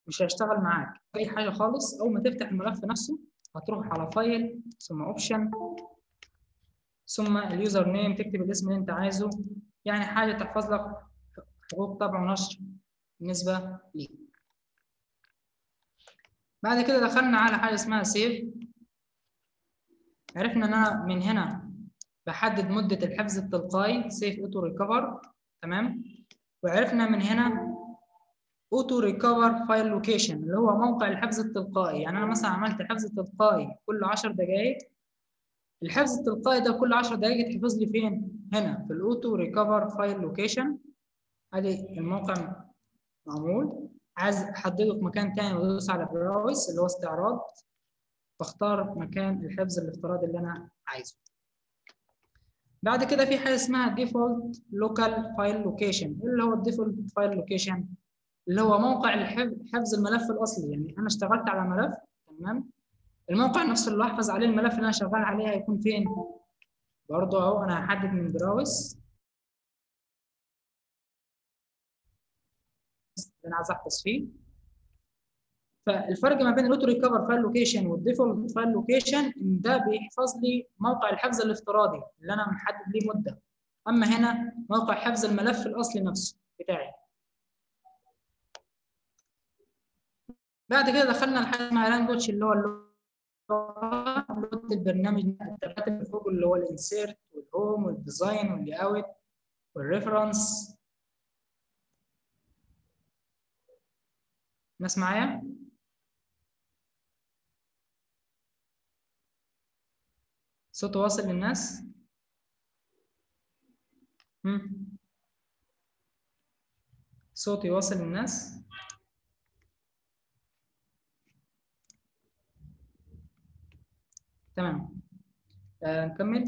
مش هيشتغل معاك اي حاجه خالص اول ما تفتح الملف نفسه هتروح على فايل ثم اوبشن ثم اليوزر نيم تكتب الاسم اللي انت عايزه يعني حاجه تحفظ لك حقوق طبع ونشر بالنسبه ليك بعد كده دخلنا على حاجه اسمها سيف عرفنا ان انا من هنا بحدد مده الحفظ التلقائي سيف اوتو ريكفر تمام وعرفنا من هنا اوتو ريكفر فايل لوكيشن اللي هو موقع الحفظ التلقائي يعني انا مثلا عملت حفظ تلقائي كل 10 دقائق الحفظ التلقائي ده كل 10 دقائق يتحفظ لي فين هنا في الاوتو ريكفر فايل لوكيشن ادي الموقع معمول عايز احدده في مكان تاني وادوس على براوس اللي هو استعراض بختار مكان الحفظ الافتراضي اللي انا عايزه بعد كده في حاجه اسمها ديفولت لوكال فايل لوكيشن اللي هو الديفولت فايل لوكيشن اللي هو موقع حفظ الملف الاصلي يعني انا اشتغلت على ملف تمام الموقع نفسه اللي احفظ عليه الملف اللي انا شغال عليه هيكون فين برضه اهو انا هحدد من براوس اللي انا عايز احفظ فيه فالفرق ما بين الاوتو ريكفر فايل لوكيشن والديفولت فايل لوكيشن ان ده بيحفظ لي موقع الحفظ الافتراضي اللي انا محدد ليه مده اما هنا موقع حفظ الملف الاصلي نفسه بتاعي بعد كده دخلنا لحاجه اسمها لانجوج اللي هو لغه البرنامج التبات اللي فوق اللي هو الانسيرت والهوم والديزاين واللي اوت والريفرنس ناس معايا؟ صوت واصل للناس؟ مم. صوتي واصل للناس؟ تمام آه نكمل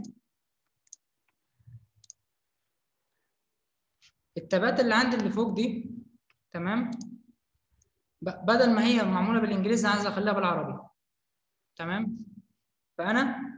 التابات اللي عندي اللي فوق دي تمام بدل ما هي معموله بالانجليزي عايز اخليها بالعربي تمام فانا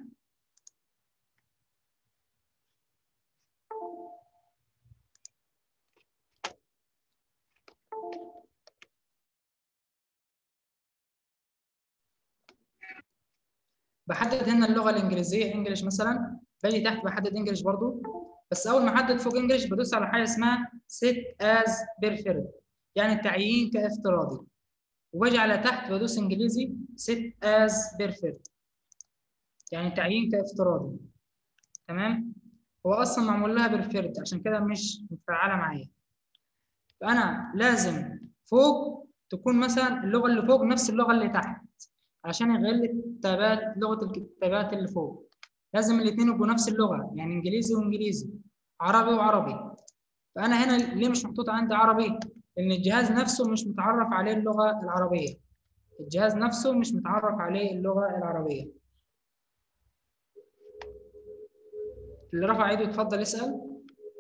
بحدد هنا اللغه الانجليزيه انجلش مثلا باجي تحت بحدد انجلش برضو بس اول ما احدد فوق انجلش بدوس على حاجه اسمها set as preferred يعني التعيين كافتراضي وباجي على تحت بدوس انجليزي set as preferred يعني تعيين كافتراضي تمام هو اصلا معمول لها preferred عشان كده مش متفعله معايا فانا لازم فوق تكون مثلا اللغه اللي فوق نفس اللغه اللي تحت عشان يغير لي التابات لغه الكتابات اللي فوق لازم الاثنين يبقوا نفس اللغه يعني انجليزي وانجليزي عربي وعربي فانا هنا ليه مش محطوط عندي عربي لان الجهاز نفسه مش متعرف عليه اللغه العربيه الجهاز نفسه مش متعرف عليه اللغه العربيه اللي رفع ايده يتفضل يسال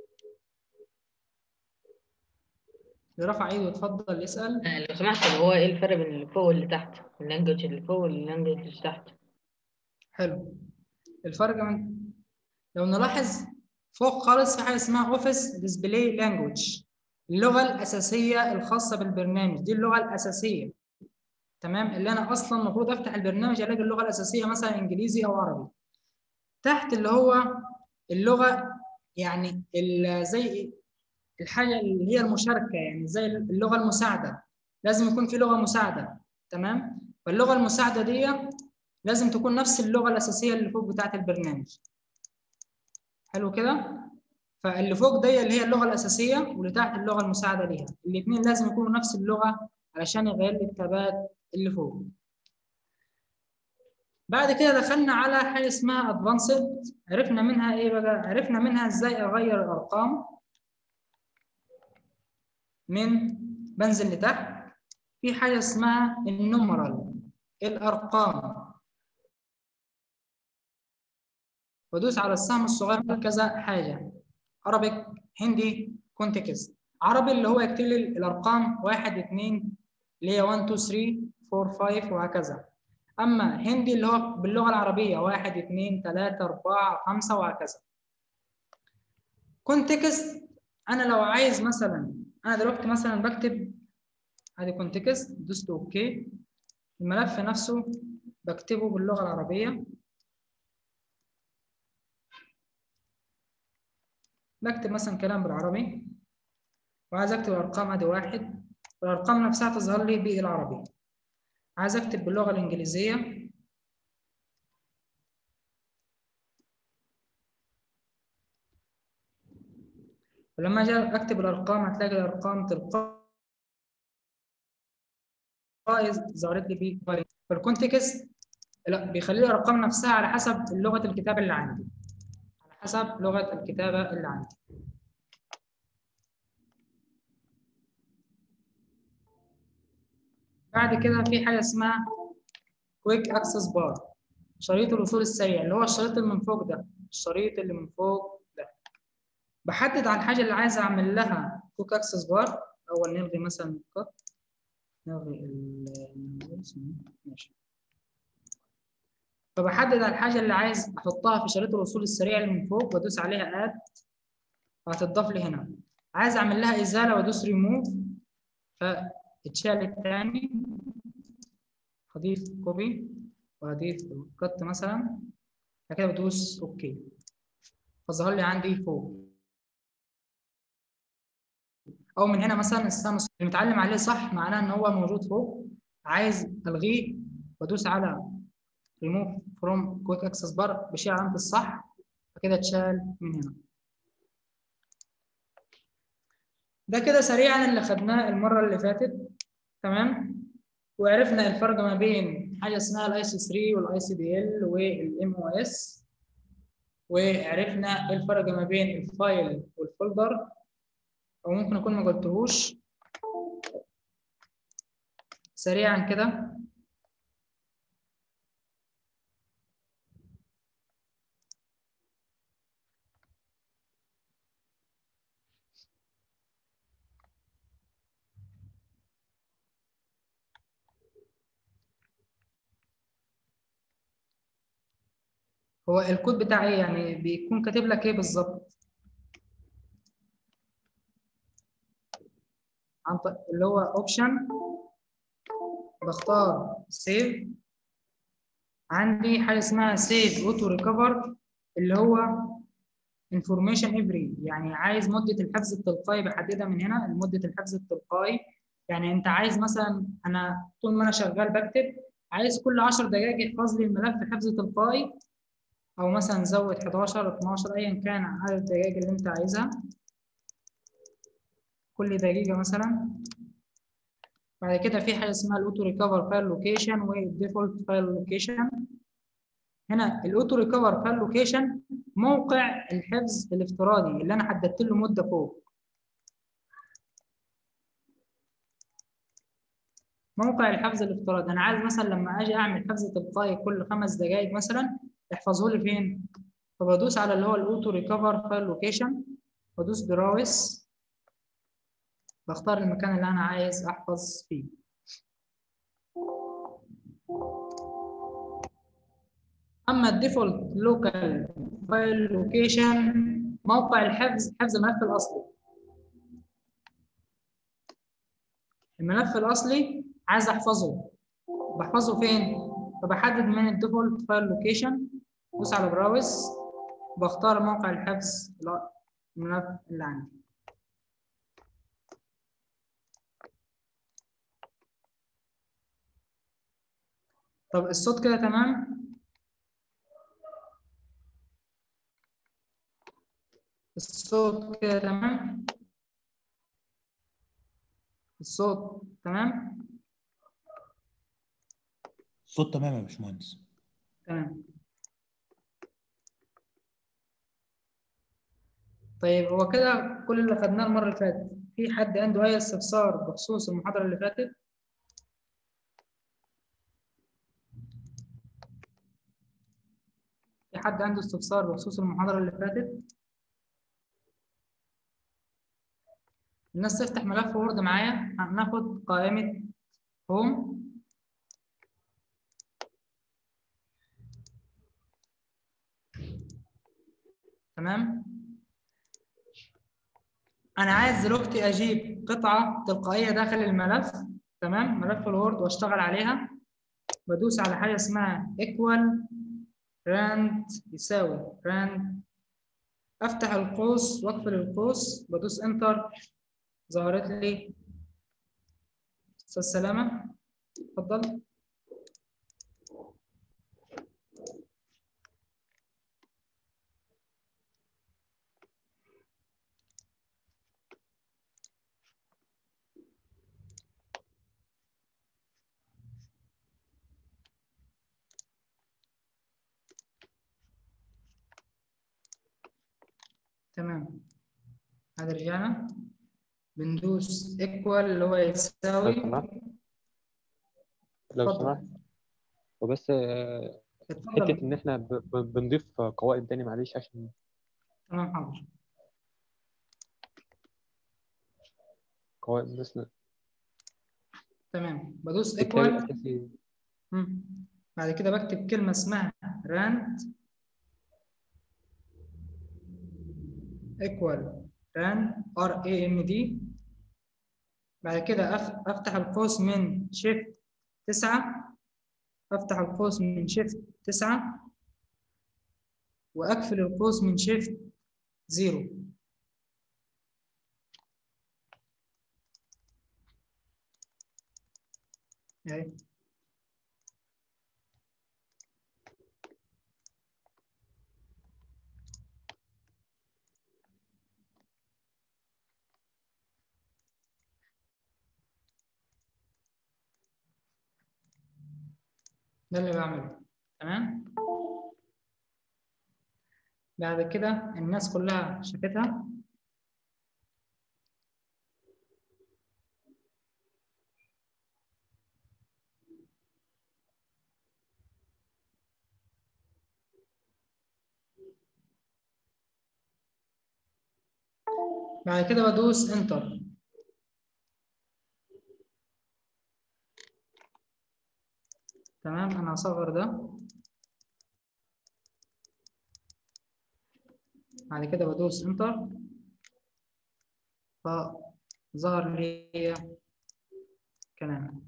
اللي رفع ايده يتفضل يسال آه، لو سمحت اللي هو ايه الفرق بين اللي فوق واللي تحت اللانجوج اللي فوق واللانجوج اللي تحت حلو الفرق من لو نلاحظ فوق خالص في حاجه اسمها اوفيس ديسبلاي لانجوج اللغه الاساسيه الخاصه بالبرنامج دي اللغه الاساسيه تمام اللي انا اصلا المفروض افتح البرنامج الاقي اللغه الاساسيه مثلا انجليزي او عربي تحت اللي هو اللغه يعني زي الحاجه اللي هي المشاركه يعني زي اللغه المساعده لازم يكون في لغه مساعده تمام فاللغه المساعده دي لازم تكون نفس اللغه الاساسيه اللي فوق بتاعه البرنامج حلو كده فاللي فوق دي اللي هي اللغه الاساسيه واللي تحت اللغه المساعده ليها الاثنين لازم يكونوا نفس اللغه علشان يغير لي التابات اللي فوق بعد كده دخلنا على حاجه اسمها ادفانسد عرفنا منها ايه بقى عرفنا منها ازاي اغير الارقام من بنزل لتحت في حاجه اسمها النمرال الارقام بدوس على السهم الصغير كذا حاجه عربي هندي كونتكست عربي اللي هو يكتب لي الارقام 1 2 اللي هي 1 2 3 4 5 وهكذا اما هندي اللي هو باللغه العربيه 1 2 3 4 5 وهكذا كونتكست انا لو عايز مثلا انا دلوقتي مثلا بكتب ادي كونتكست دوست اوكي الملف نفسه بكتبه باللغه العربيه بكتب مثلا كلام بالعربي وعايز اكتب الارقام ادي واحد والارقام نفسها تظهر لي بالعربي عايز اكتب باللغه الانجليزيه ولما اجي اكتب الارقام هتلاقي الارقام تلقائي ظهرت لي بيه فالكونتكست لا بيخلي لي الارقام نفسها على حسب لغه الكتابه اللي عندي على حسب لغه الكتابه اللي عندي بعد كده في حاجه اسمها كويك اكسس بار شريط الوصول السريع اللي هو الشريط اللي من فوق ده الشريط اللي من فوق ده بحدد على الحاجه اللي عايز اعمل لها كويك اكسس بار اول نلغي مثلا القط نلغي ال ماشي فبحدد على الحاجه اللي عايز احطها في شريط الوصول السريع اللي من فوق وادوس عليها اد وهتضاف لي هنا عايز اعمل لها ازاله وادوس ريموف فتتشال الثاني هضيف كوبي وهضيف كت مثلا بعد كده بدوس اوكي فظهر لي عندي فوق او من هنا مثلا السامسونج اللي متعلم عليه صح معناه ان هو موجود فوق عايز الغيه بدوس على ريموف فروم كويك اكسس بار بشيل علامه الصح فكده اتشال من هنا ده كده سريعا اللي خدناه المره اللي فاتت تمام وعرفنا الفرق ما بين حاجه اسمها الاي سي 3 والاي سي دي ال والام او اس وعرفنا الفرق ما بين الفايل والفولدر او ممكن اكون ما قلتهوش سريعا كده هو الكود بتاع ايه يعني بيكون كاتب لك ايه بالظبط عن طريق اللي هو اوبشن بختار سيف عندي حاجه اسمها سيف اوتو ريكفر اللي هو انفورميشن افري يعني عايز مده الحفظ التلقائي بحددها من هنا مده الحفظ التلقائي يعني انت عايز مثلا انا طول ما انا شغال بكتب عايز كل 10 دقائق يحفظ لي الملف حفظ تلقائي او مثلا زود 11 12 ايا كان عدد الدقائق اللي انت عايزها كل دقيقه مثلا بعد كده في حاجه اسمها الاوتو ريكفر فايل لوكيشن والديفولت فايل لوكيشن هنا الاوتو ريكفر فايل لوكيشن موقع الحفظ الافتراضي اللي انا حددت له مده فوق موقع الحفظ الافتراضي انا عايز مثلا لما اجي اعمل حفظ تلقائي كل خمس دقائق مثلا احفظه لي فين فبدوس على اللي هو الاوتو ريكفر فايل لوكيشن بدوس براوس بختار المكان اللي انا عايز احفظ فيه اما الديفولت لوكال فايل لوكيشن موقع الحفظ حفظ الملف الاصلي الملف الاصلي عايز احفظه بحفظه فين فبحدد من الديفولت فايل لوكيشن بدوس على براوس بختار موقع الحفظ الملف اللي عندي طب الصوت كده تمام الصوت كده تمام الصوت تمام الصوت تمام يا باشمهندس تمام طيب هو كده كل اللي خدناه المرة اللي فاتت في حد عنده أي استفسار بخصوص المحاضرة اللي فاتت؟ في حد عنده استفسار بخصوص المحاضرة اللي فاتت؟ الناس تفتح ملف وورد معايا هناخد قائمة هوم تمام انا عايز دلوقتي اجيب قطعه تلقائيه داخل الملف تمام ملف الوورد واشتغل عليها بدوس على حاجه اسمها equal rand يساوي rand افتح القوس واقفل القوس بدوس انتر ظهرت لي استاذ سلامه اتفضل تمام هذا رجعنا بندوس equal اللي هو يساوي لو سمحت لو اتفضل. سمحت وبس آه، حتة اتفضل إن إحنا ب- ب- بنضيف قوائم تاني معلش عشان تمام حاضر قوائم مثلا تمام بدوس بالتالي equal أساسي مم. بعد كده بكتب كلمة اسمها rand equal rand r a n d بعد كده أف- افتح القوس من shift 9 افتح القوس من shift 9 واقفل القوس من shift 0 اهي ده اللي بعمله تمام بعد كده الناس كلها شافتها بعد كده بدوس انتر تمام انا هصغر ده بعد كده بدوس انتر فظهر لي كلام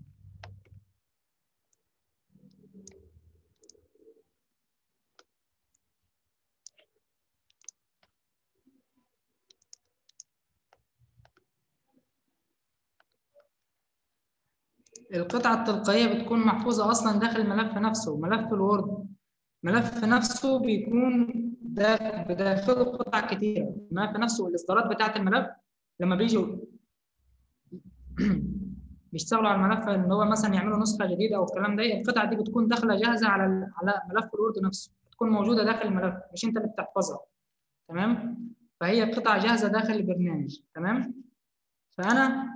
القطعة التلقائية بتكون محفوظة أصلا داخل الملف نفسه ملف الوورد ملف نفسه بيكون دا- بداخله قطع كتيرة الملف نفسه والإصدارات بتاعة الملف لما بيجوا بيشتغلوا على الملف ان هو مثلا يعملوا نسخه جديده او الكلام ده القطعه دي بتكون داخله جاهزه على ال- على ملف الوورد نفسه بتكون موجوده داخل الملف مش انت اللي بتحفظها تمام فهي قطعه جاهزه داخل البرنامج تمام فانا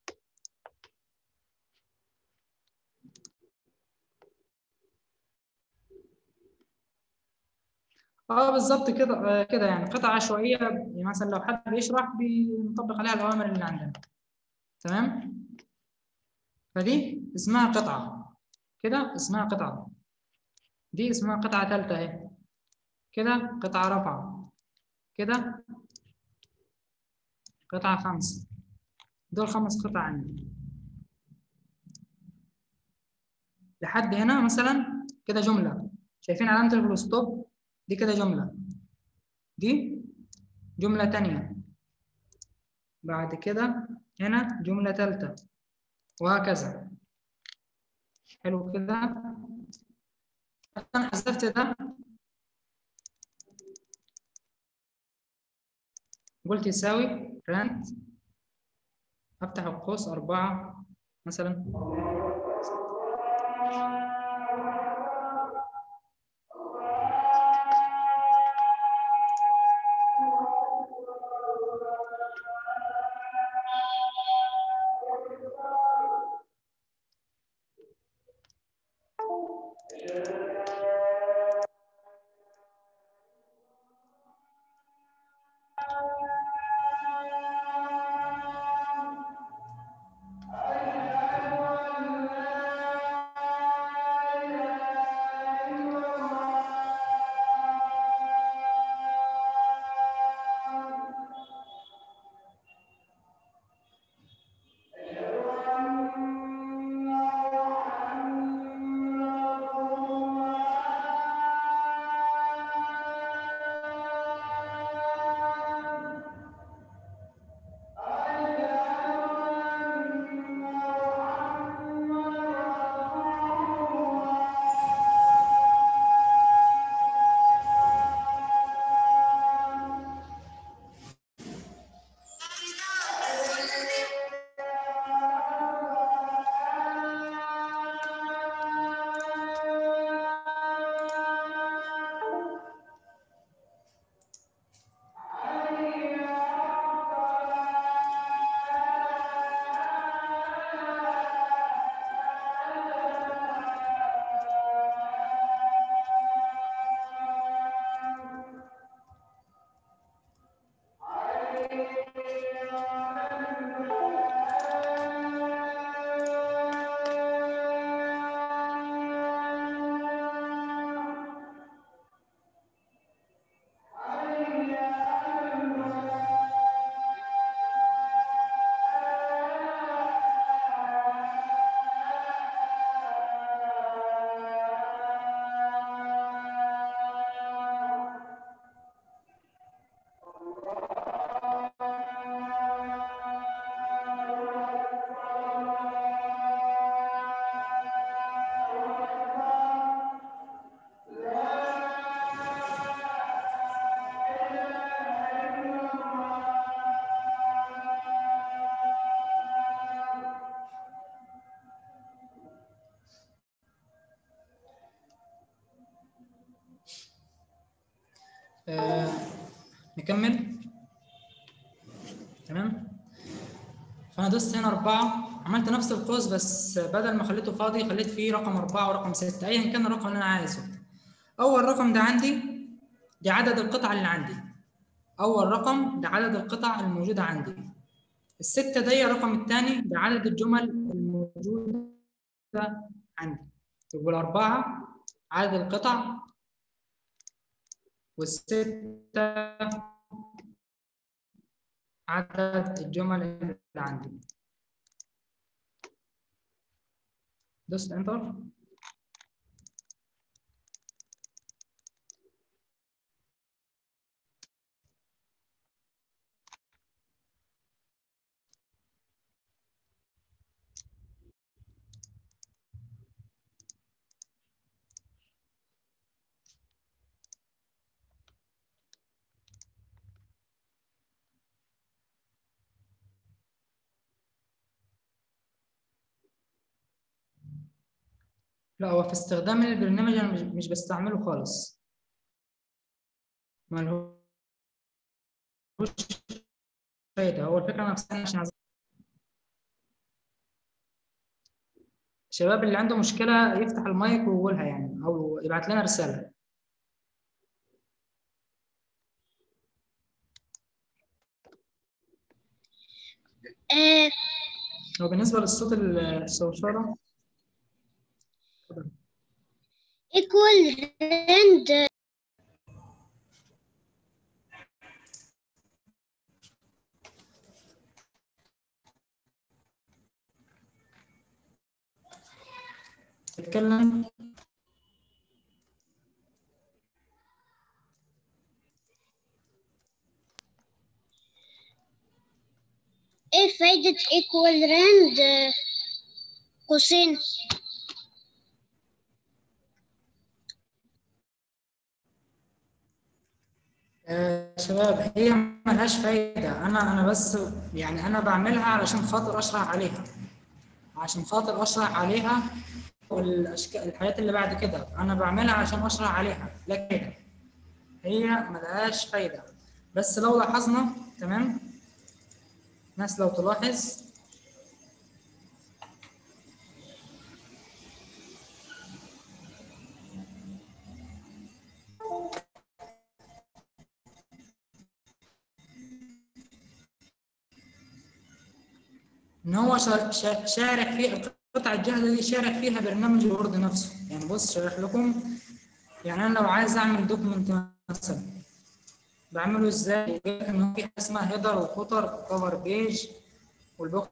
اه بالظبط كده آه كده يعني قطعه عشوائيه يعني مثلا لو حد بيشرح بنطبق عليها الاوامر اللي عندنا تمام فدي اسمها قطعه كده اسمها قطعه دي اسمها قطعه ثالثه اهي كده قطعه رابعه كده قطعه خمسه دول خمس قطع عندي لحد هنا مثلا كده جمله شايفين علامه الفلوستوب دي كده جملة دي جملة تانية بعد كده هنا جملة تالتة وهكذا حلو كده أنا حذفت ده قلت يساوي رانت أفتح القوس أربعة مثلا آه نكمل تمام فانا دوست هنا أربعة عملت نفس القوس بس بدل ما خليته فاضي خليت فيه رقم أربعة ورقم ستة أيا كان الرقم اللي أنا عايزه أول رقم ده عندي دي عدد القطع اللي عندي أول رقم ده عدد القطع الموجودة عندي الستة دي الرقم الثاني ده عدد الجمل الموجودة عندي يبقى الأربعة عدد القطع والستة عدد الجمل اللي عندي دوست انتر لا هو في استخدام البرنامج انا مش مش بستعمله خالص ملهوش فايدة هو الفكرة نفسها عشان عايز- الشباب اللي عنده مشكلة يفتح المايك ويقولها يعني أو يبعت لنا رسالة آه هو بالنسبة للصوت الصوشرة equal and اتكلم ايه فايدة equal and آه، قوسين آه، شباب هي ملهاش فايدة أنا أنا بس يعني أنا بعملها علشان خاطر أشرح عليها عشان خاطر أشرح عليها والأشكال الحاجات اللي بعد كده أنا بعملها عشان أشرح عليها لكن هي ملهاش فايدة بس لو لاحظنا تمام ناس لو تلاحظ ان هو شا- شا- شارح في القطعه الجاهزه دي شارح فيها برنامج الوورد نفسه يعني بص شارح لكم يعني انا لو عايز اعمل دوكمنت مثلا بعمله ازاي يقول لك ان هو في حاجه اسمها هيدر وفوتر وكفر بيج والبوك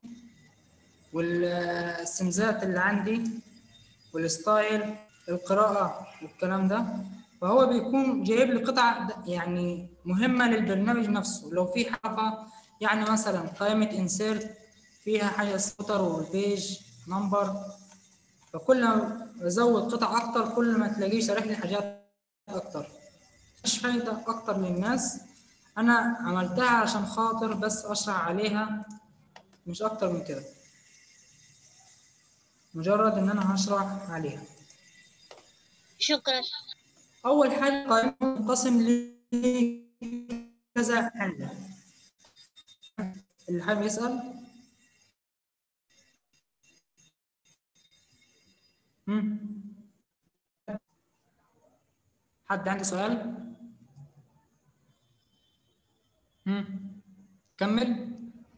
والسمزات اللي عندي والستايل القراءه والكلام ده فهو بيكون جايب لي قطع د- يعني مهمه للبرنامج نفسه لو في حركه يعني مثلا قائمه انسيرت فيها حاجه سطر والبيج نمبر فكل ما ازود قطع اكتر كل ما تلاقيه شارح لي حاجات اكتر مش فايده اكتر للناس انا عملتها عشان خاطر بس اشرح عليها مش اكتر من كده مجرد ان انا هشرح عليها شكرا اول حاجه قائمه منقسم ل كذا حله اللي حابب يسال مم. حد عنده سؤال مم. كمل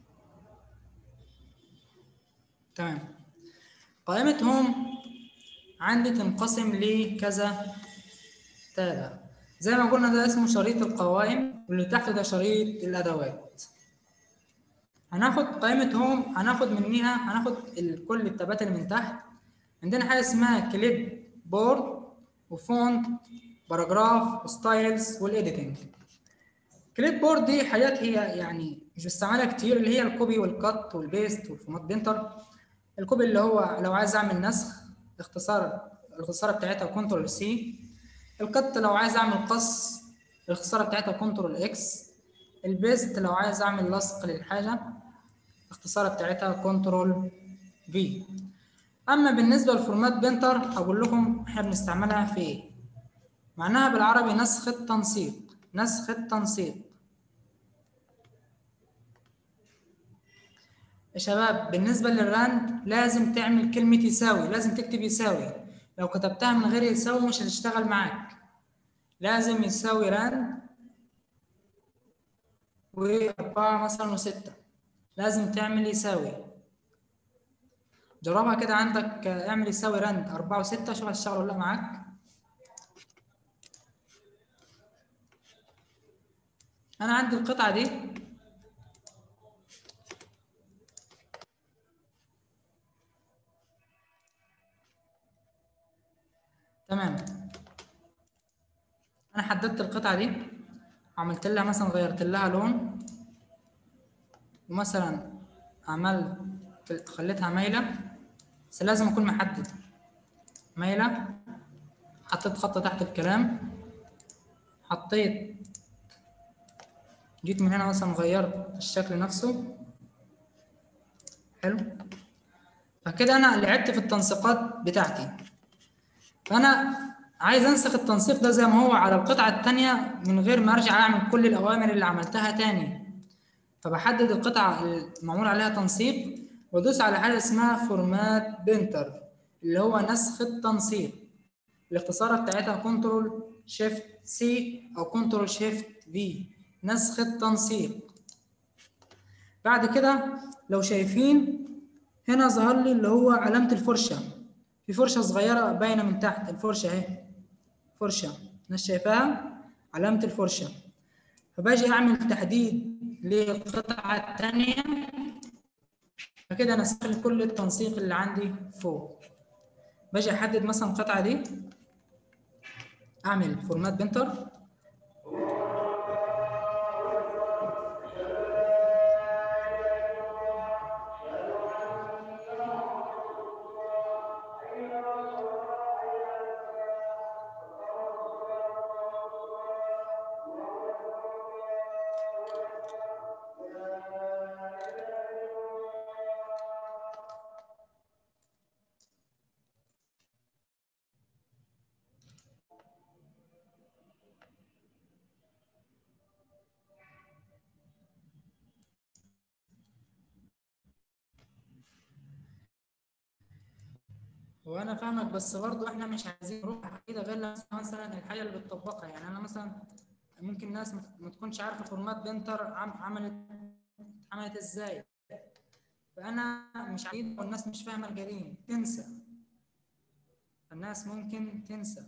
تمام قائمة هوم عندي تنقسم لكذا تابع زي ما قلنا ده اسمه شريط القوائم واللي تحت ده شريط الأدوات هناخد قائمة هوم هناخد منها هناخد ال- كل التابات اللي من تحت عندنا حاجة اسمها كليب بورد وفونت باراجراف ستايلز والايديتنج كليب بورد دي حاجات هي يعني مش بستعملها كتير اللي هي الكوبي والكت والبيست والفورمات بينتر الكوبي اللي هو لو عايز اعمل نسخ اختصار الاختصار بتاعتها كنترول سي الكت لو عايز اعمل قص الاختصار بتاعتها كنترول اكس البيست لو عايز اعمل لصق للحاجه الاختصار بتاعتها كنترول في اما بالنسبه للفورمات بينتر هقول لكم احنا بنستعملها في ايه معناها بالعربي نسخ التنسيق نسخ التنسيق يا شباب بالنسبة للراند لازم تعمل كلمة يساوي لازم تكتب يساوي لو كتبتها من غير يساوي مش هتشتغل معاك لازم يساوي راند وأربعة مثلا وستة لازم تعمل يساوي جربها كده عندك آه، اعمل يساوي راند أربعة وستة شوف هتشتغل ولا لأ معاك أنا عندي القطعة دي تمام انا حددت القطعه دي عملت لها مثلا غيرت لها لون ومثلا عملت خليتها مايله بس لازم اكون محدد مايله حطيت خط تحت الكلام حطيت جيت من هنا مثلا غيرت الشكل نفسه حلو فكده انا لعبت في التنسيقات بتاعتي فانا عايز انسخ التنسيق ده زي ما هو على القطعه الثانيه من غير ما ارجع اعمل كل الاوامر اللي عملتها تاني فبحدد القطعه المعمول عليها تنسيق وادوس على حاجه اسمها فورمات بنتر اللي هو نسخ التنسيق الاختصارات بتاعتها كنترول شيفت سي او كنترول شيفت في نسخ التنسيق بعد كده لو شايفين هنا ظهر لي اللي هو علامه الفرشه في فرشه صغيره باينه من تحت الفرشه اهي فرشه الناس شايفاها علامه الفرشه فباجي اعمل تحديد للقطعه الثانيه فكده انا سهل كل التنسيق اللي عندي فوق باجي احدد مثلا القطعه دي اعمل فورمات بنتر وانا فاهمك بس برضو احنا مش عايزين نروح كده غير لما نسمع مثلا الحاجه اللي بتطبقها يعني انا مثلا ممكن ناس ما ما تكونش عارفه فورمات بنتر عم- عملت عملت ازاي فانا مش عايز والناس مش فاهمه الجريم تنسى الناس ممكن تنسى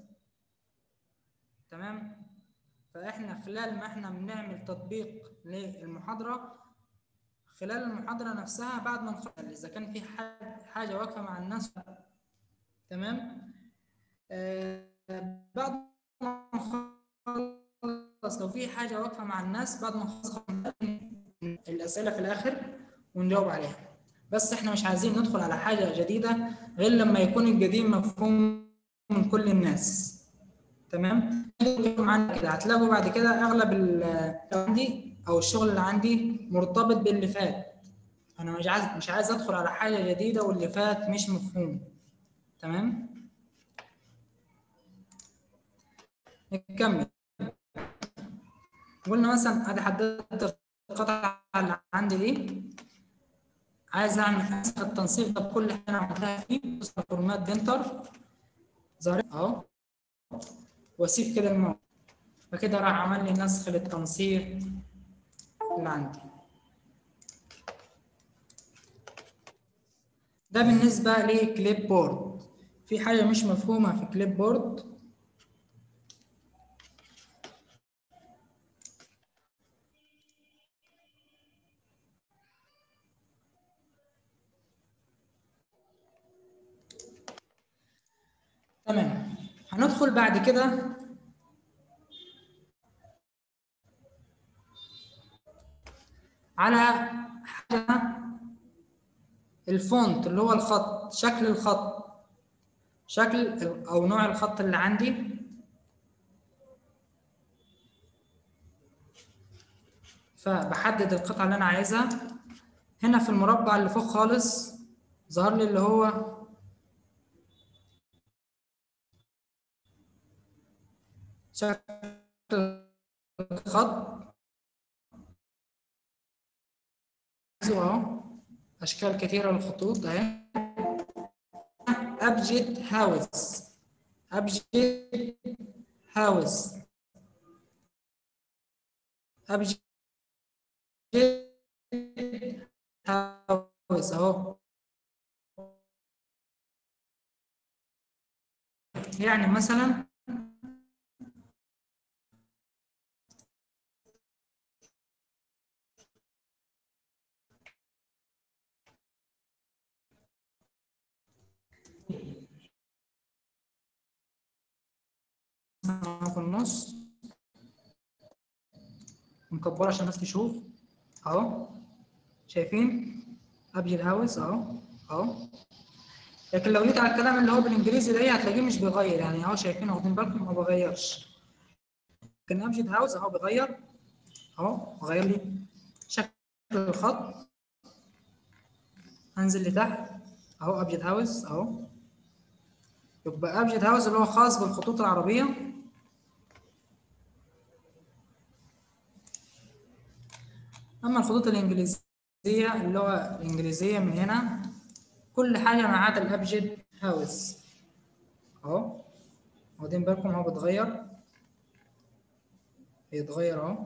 تمام فاحنا خلال ما احنا بنعمل تطبيق للمحاضره خلال المحاضره نفسها بعد ما نخلص اذا كان في حاجه حاجه واقفه مع الناس تمام آه بعد ما نخلص لو في حاجه واقفه مع الناس بعد ما نخلص الاسئله في الاخر ونجاوب عليها بس احنا مش عايزين ندخل على حاجه جديده غير لما يكون القديم مفهوم من كل الناس تمام معانا كده هتلاقوا بعد كده اغلب اللي عندي او الشغل اللي عندي مرتبط باللي فات انا مش عايز مش عايز ادخل على حاجه جديده واللي فات مش مفهوم تمام نكمل قلنا مثلا ادي حددت القطعه اللي عندي دي عايز اعمل نسخ التنسيق ده بكل حاجه انا عملتها فيه بص على فورمات بنتر ظهر اهو واسيب كده الموقع فكده راح عمل لي نسخ للتنسيق اللي عندي ده بالنسبة لكليب بورد في حاجة مش مفهومة في كليب بورد تمام هندخل بعد كده على حاجة الفونت اللي هو الخط شكل الخط شكل او نوع الخط اللي عندي فبحدد القطعة اللي انا عايزها هنا في المربع اللي فوق خالص ظهر لي اللي هو شكل خط اهو اشكال كثيره للخطوط اهي ابجد هاوس ابجد هاوس ابجد هاوس اهو يعني مثلا في النص مكبرة عشان الناس تشوف اهو شايفين ابجد هاوس اهو اهو لكن لو جيت على الكلام اللي هو بالانجليزي ده هتلاقيه مش بيغير يعني اهو شايفين واخدين بالكم ما بغيرش لكن ابجد هاوس اهو بيغير اهو غير لي شكل الخط انزل لتحت اهو ابجد هاوس اهو يبقى ابجد هاوس اللي هو خاص بالخطوط العربيه اما الخطوط الانجليزيه اللغه الانجليزيه من هنا كل حاجه ما عدا الابجد هاوس اهو واخدين بالكم اهو بيتغير بيتغير اهو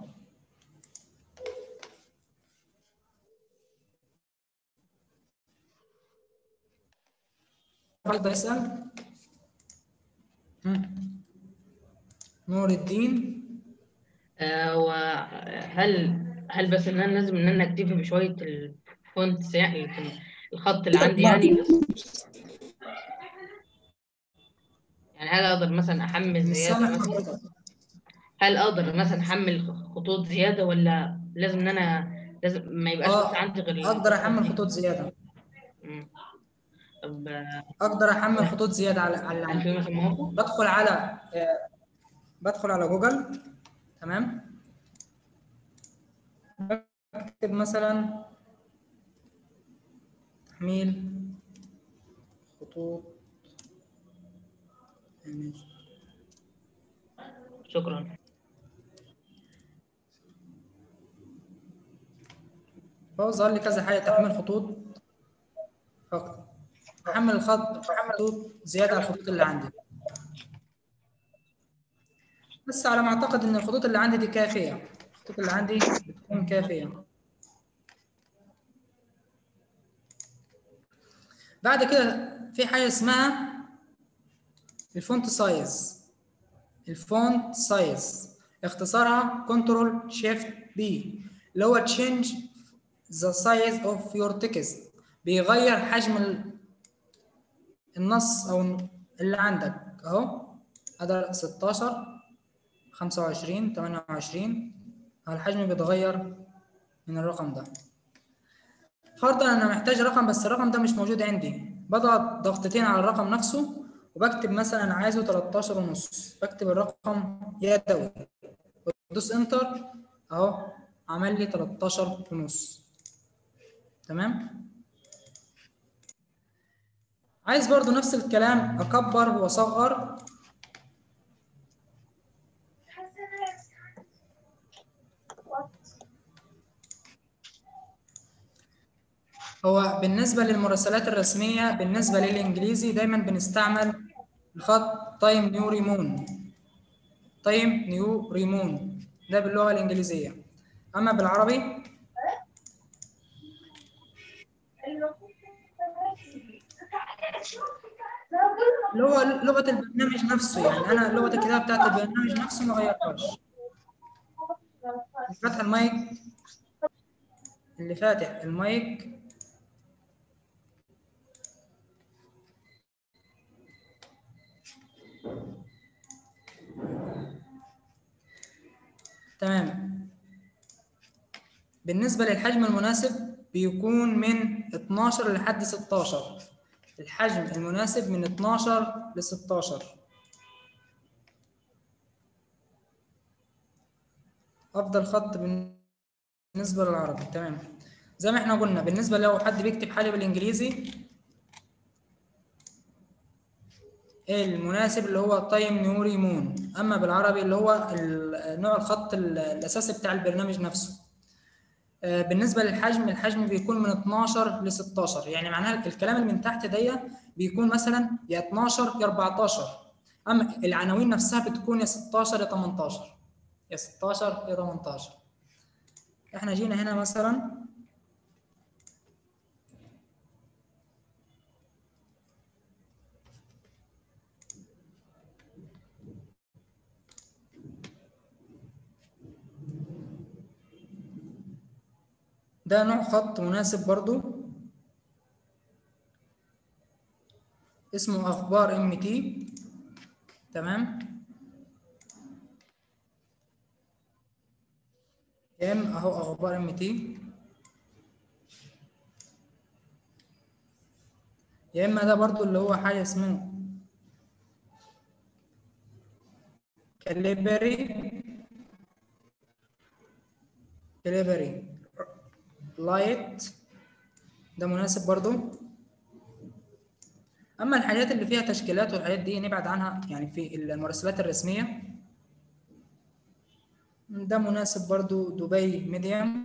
حد يسأل مم. نور الدين آه، وهل هل بس ان انا لازم ان انا اكتفي بشويه الفونتس يعني في الخط اللي عندي يعني بس يعني هل اقدر مثلا احمل مش زياده سامع مثلا حضرتك هل اقدر مثلا احمل خطوط زياده ولا لازم ان انا لازم ما يبقاش اه بس عندي غير اقدر الخطوط احمل دي خطوط زياده مم. طب آه، اقدر احمل خطوط زياده على على اللي هل عندي في مثلا موقع بدخل على آه، بدخل على جوجل تمام بكتب مثلا تحميل خطوط image. شكرا فهو ظهر لي كذا حاجه تحميل خطوط فقط احمل الخط خطوط زياده على الخطوط اللي عندي بس على ما اعتقد ان الخطوط اللي عندي دي كافيه الخطوط اللي عندي بتكون كافيه بعد كده في حاجه اسمها الفونت سايز الفونت سايز اختصارها كنترول شيفت بي اللي هو تشينج ذا سايز اوف يور تكست بيغير حجم ال- النص او اللي عندك اهو هذا 16 25 28 الحجم بيتغير من الرقم ده فرضا انا محتاج رقم بس الرقم ده مش موجود عندي بضغط ضغطتين على الرقم نفسه وبكتب مثلا عايزه 13 ونص بكتب الرقم يدوي بدوس انتر اهو عمل لي 13 ونص تمام عايز برضو نفس الكلام اكبر واصغر هو بالنسبة للمراسلات الرسمية بالنسبة للإنجليزي دايما بنستعمل الخط تايم نيو ريمون تايم نيو ريمون ده باللغة الإنجليزية أما بالعربي اللي هو لغة البرنامج نفسه يعني أنا لغة الكتابة بتاعت البرنامج نفسه ما غيرتهاش فتح المايك اللي فاتح المايك تمام بالنسبة للحجم المناسب بيكون من 12 لحد 16 الحجم المناسب من 12 ل 16 أفضل خط بالنسبة للعربي تمام زي ما احنا قلنا بالنسبة لو حد بيكتب حاجة بالإنجليزي المناسب اللي هو تايم نيوري مون اما بالعربي اللي هو ال- نوع الخط ال- الاساسي بتاع البرنامج نفسه آه، بالنسبه للحجم الحجم بيكون من 12 ل 16 يعني معناها الكلام اللي من تحت ده بيكون مثلا يا 12 يا 14 اما العناوين نفسها بتكون يا 16 يا 18 يا 16 يا 18 احنا جينا هنا مثلا ده نوع خط مناسب برضو اسمه اخبار ام تي تمام ام اهو اخبار ام تي يا اما ده برضو اللي هو حاجه اسمه كاليبري كاليبري لايت ده مناسب برضو اما الحاجات اللي فيها تشكيلات والحاجات دي نبعد عنها يعني في المراسلات الرسميه ده مناسب برضو دبي ميديم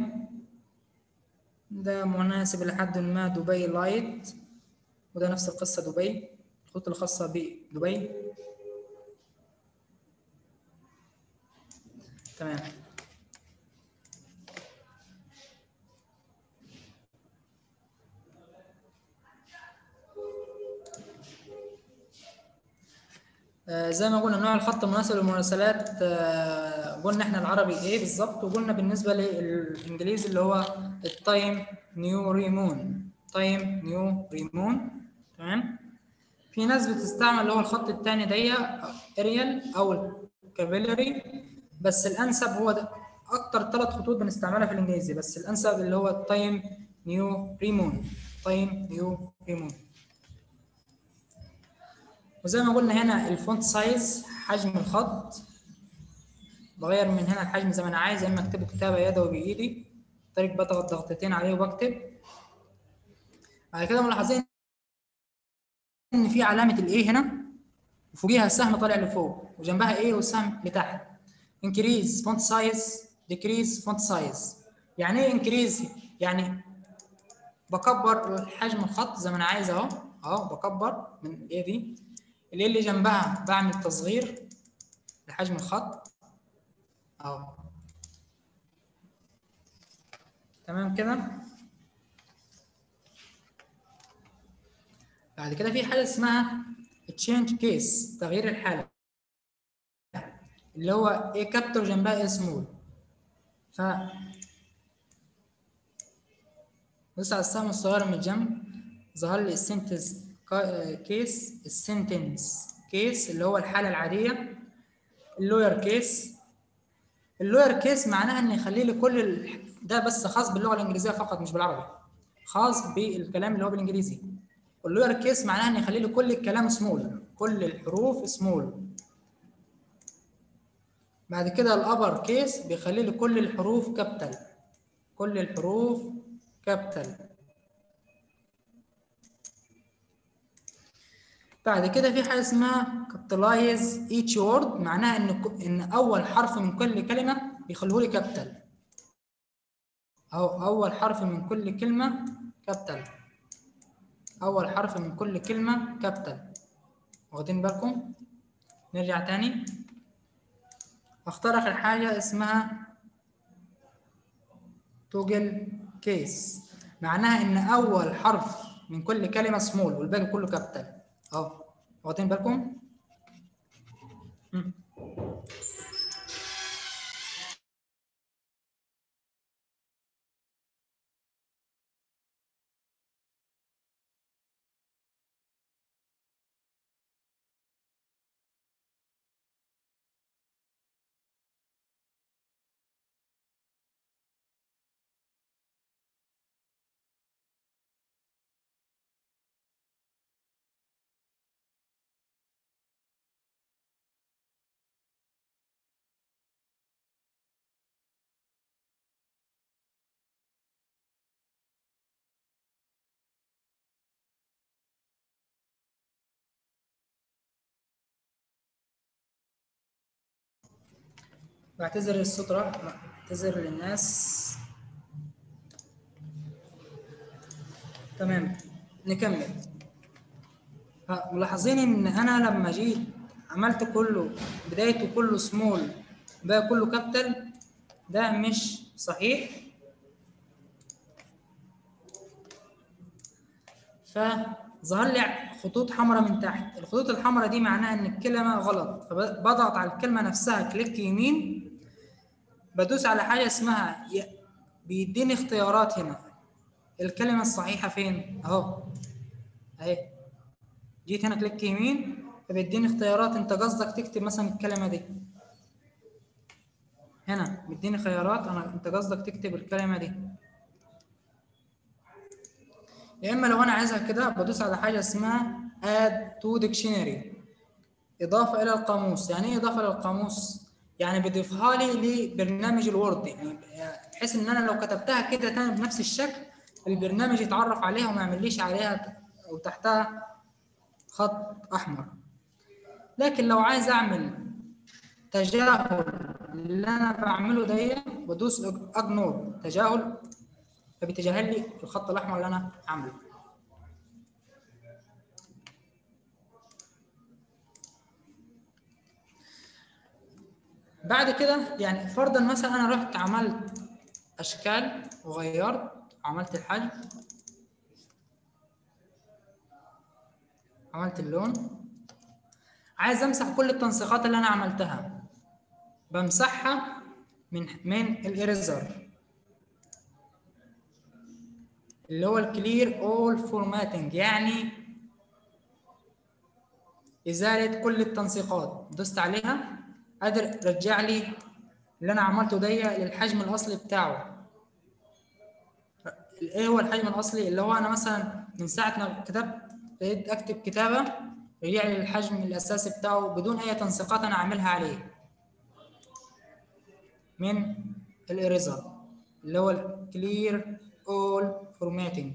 ده مناسب لحد ما دبي لايت وده نفس القصه دبي الخطوط الخاصه بدبي تمام آه، زي ما قلنا نوع الخط المناسب للمراسلات آه، قلنا احنا العربي ايه بالظبط وقلنا بالنسبه للانجليزي اللي هو التايم نيو ريمون تايم نيو ريمون تمام في ناس بتستعمل اللي هو الخط الثاني ده اريال او الكابيلري بس الانسب هو ده اكتر ثلاث خطوط بنستعملها في الانجليزي بس الانسب اللي هو التايم نيو ريمون تايم نيو ريمون وزي ما قلنا هنا الفونت سايز حجم الخط بغير من هنا الحجم زي ما انا عايز يا اما اكتبه كتابه يدوي بايدي طريق بضغط ضغطتين عليه وبكتب بعد كده ملاحظين ان في علامه الايه هنا وفوقيها السهم طالع لفوق وجنبها ايه والسهم لتحت انكريز فونت سايز ديكريز فونت سايز يعني ايه انكريز يعني بكبر حجم الخط زي ما انا عايز اهو اهو بكبر من الايه دي اللي اللي جنبها بعمل تصغير لحجم الخط اهو تمام كده بعد كده في حاجه اسمها تشينج كيس تغيير الحاله اللي هو ايه كابتر جنبها ايه سمول ف بص على السهم الصغير من الجنب ظهر لي السنتنس كيس السنتنس كيس اللي هو الحاله العاديه اللوير كيس اللوير كيس معناها ان يخلي لي كل ال... ده بس خاص باللغه الانجليزيه فقط مش بالعربي خاص بالكلام اللي هو بالانجليزي اللوير كيس معناها ان يخلي لي كل الكلام سمول كل الحروف سمول بعد كده الابر كيس بيخلي لي كل الحروف كابيتال كل الحروف كابيتال بعد كده في حاجه اسمها كابيتالايز ايتش وورد معناها ان ك- ان اول حرف من كل كلمه بيخلوه لي كابيتال او اول حرف من كل كلمه كابيتال اول حرف من كل كلمه كابيتال واخدين بالكم نرجع تاني اختار اخر حاجه اسمها توجل كيس معناها ان اول حرف من كل كلمه سمول والباقي كله كابيتال اهو واخدين بالكم مم. بعتذر الصوت راح بعتذر للناس تمام نكمل ها، ملاحظين ان انا لما جيت عملت كله بدايته كله سمول بقى كله كابيتال ده مش صحيح فظهر لي خطوط حمراء من تحت الخطوط الحمراء دي معناها ان الكلمه غلط فبضغط على الكلمه نفسها كليك يمين بدوس على حاجه اسمها ي- بيديني اختيارات هنا الكلمه الصحيحه فين اهو اهي جيت هنا كليك يمين فبيديني اختيارات انت قصدك تكتب مثلا الكلمه دي هنا مديني خيارات انا انت قصدك تكتب الكلمه دي يا اما لو انا عايزها كده بدوس على حاجه اسمها add to dictionary اضافه الى القاموس يعني ايه اضافه للقاموس يعني بيضيفها لي لبرنامج الوورد يعني بحيث ان انا لو كتبتها كده تاني بنفس الشكل البرنامج يتعرف عليها وما يعمليش عليها او تحتها خط احمر لكن لو عايز اعمل تجاهل اللي انا بعمله ده بدوس اجنور تجاهل فبيتجاهل لي الخط الاحمر اللي انا عامله بعد كده يعني فرضا مثلا انا رحت عملت اشكال وغيرت عملت الحجم عملت اللون عايز امسح كل التنسيقات اللي انا عملتها بمسحها من من الاريزر اللي هو الكلير اول فورماتنج يعني ازاله كل التنسيقات دوست عليها قادر رجع لي اللي انا عملته ده للحجم الاصلي بتاعه ايه هو الحجم الاصلي اللي هو انا مثلا من ساعه ما كتبت بقيت اكتب كتابه رجع لي للحجم الاساسي بتاعه بدون اي تنسيقات انا عاملها عليه من الاريزر اللي هو الكلير اول فورماتنج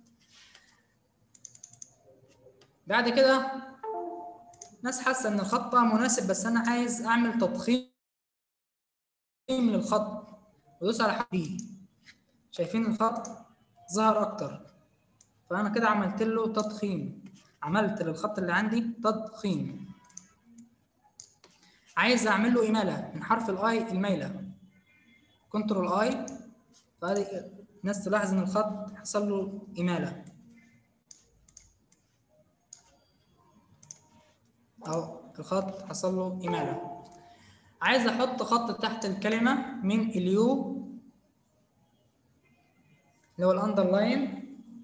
بعد كده ناس حاسه ان الخط مناسب بس انا عايز اعمل تضخيم للخط بدوس على حرف بي شايفين الخط ظهر اكتر فانا كده عملت له تضخيم عملت للخط اللي عندي تضخيم عايز اعمل له اماله من حرف الاي الميله كنترول اي فهذه الناس تلاحظ ان الخط حصل له اماله اهو الخط حصل له اماله عايز احط خط تحت الكلمه من اليو اللي هو الاندرلاين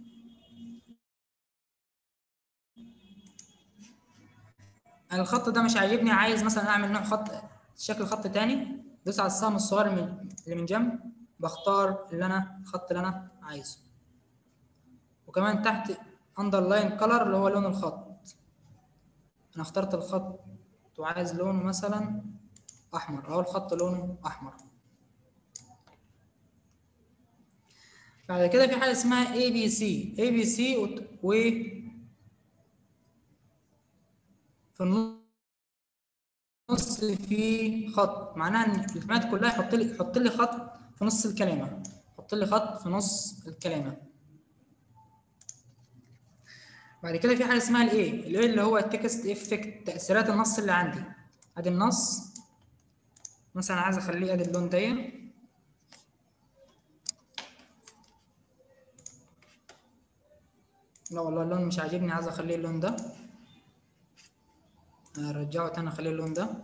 انا الخط ده مش عاجبني عايز مثلا اعمل نوع خط شكل خط تاني دوس على السهم الصغير من- اللي من جنب بختار اللي انا الخط اللي انا عايزه وكمان تحت اندرلاين كلر اللي هو لون الخط انا اخترت الخط وعايز لونه مثلا احمر اهو الخط لونه احمر بعد كده في حاجه اسمها اي بي سي اي بي سي و في النص في خط معناها ان الكلمات كلها يحط لي يحط لي خط في نص الكلمه يحط لي خط في نص الكلمه بعد كده في حاجه اسمها الاي الاي اللي هو التكست افكت تاثيرات النص اللي عندي ادي النص مثلا عايز اخليه ادي اللون ده لا والله اللون مش عاجبني عايز اخليه اللون ده ارجعه تاني اخليه اللون ده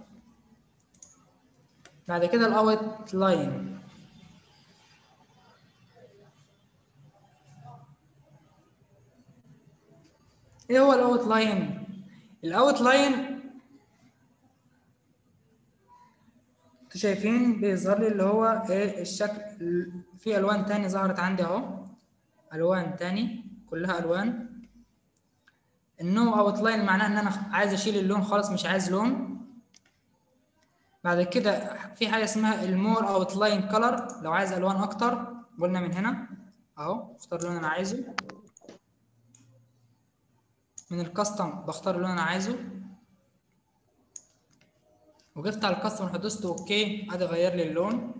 بعد كده الاوت لاين ايه هو الاوت لاين الاوت لاين انتوا شايفين بيظهر لي اللي هو ايه الشكل في الوان تاني ظهرت عندي اهو الوان تاني كلها الوان النو اوت لاين معناه ان انا عايز اشيل اللون خالص مش عايز لون بعد كده في حاجه اسمها المور اوت لاين كلر لو عايز الوان اكتر قلنا من هنا اهو اختار اللون انا عايزه من الكاستم بختار اللون انا عايزه وقفت على الكاستمر دوست اوكي ادي غير لي اللون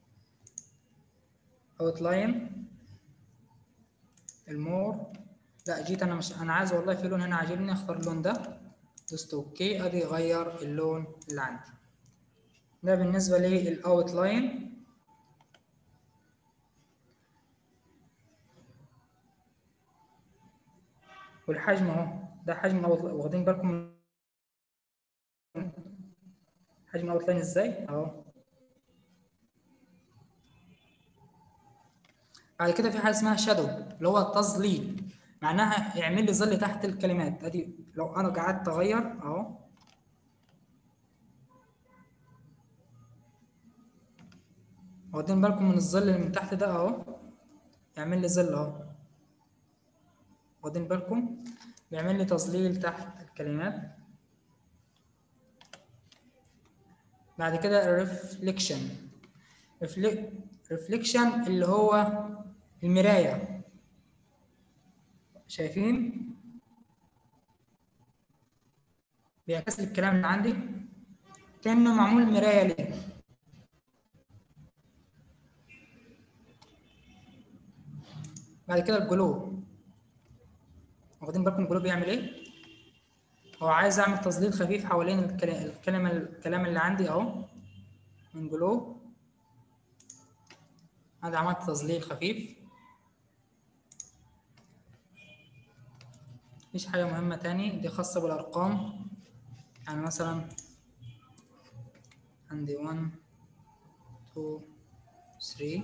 اوت لاين المور لا جيت انا مش انا عايز والله في لون هنا عاجبني اختار اللون ده دوست اوكي ادي غير اللون اللي عندي ده بالنسبه للاوت لاين والحجم اهو ده حجم أوت- واخدين بالكم من حجم الاوت لاين ازاي اهو بعد كده في حاجه اسمها شادو اللي هو التظليل معناها يعمل لي ظل تحت الكلمات ادي لو انا قعدت اغير اهو واخدين بالكم من الظل اللي من تحت ده اهو يعمل لي ظل اهو واخدين بالكم بيعمل لي تظليل تحت الكلمات بعد كده الريفليكشن ريفليكشن اللي هو المراية شايفين بيعكس لي الكلام اللي عندي كأنه معمول مراية ليه بعد كده الجلو واخدين بالكم الجلو بيعمل ايه هو عايز اعمل تظليل خفيف حوالين الكلا- الكلمة الكلام اللي عندي اهو من جلو هذا عملت تظليل خفيف مفيش حاجة مهمة تاني دي خاصة بالأرقام يعني مثلا عندي 1 2 3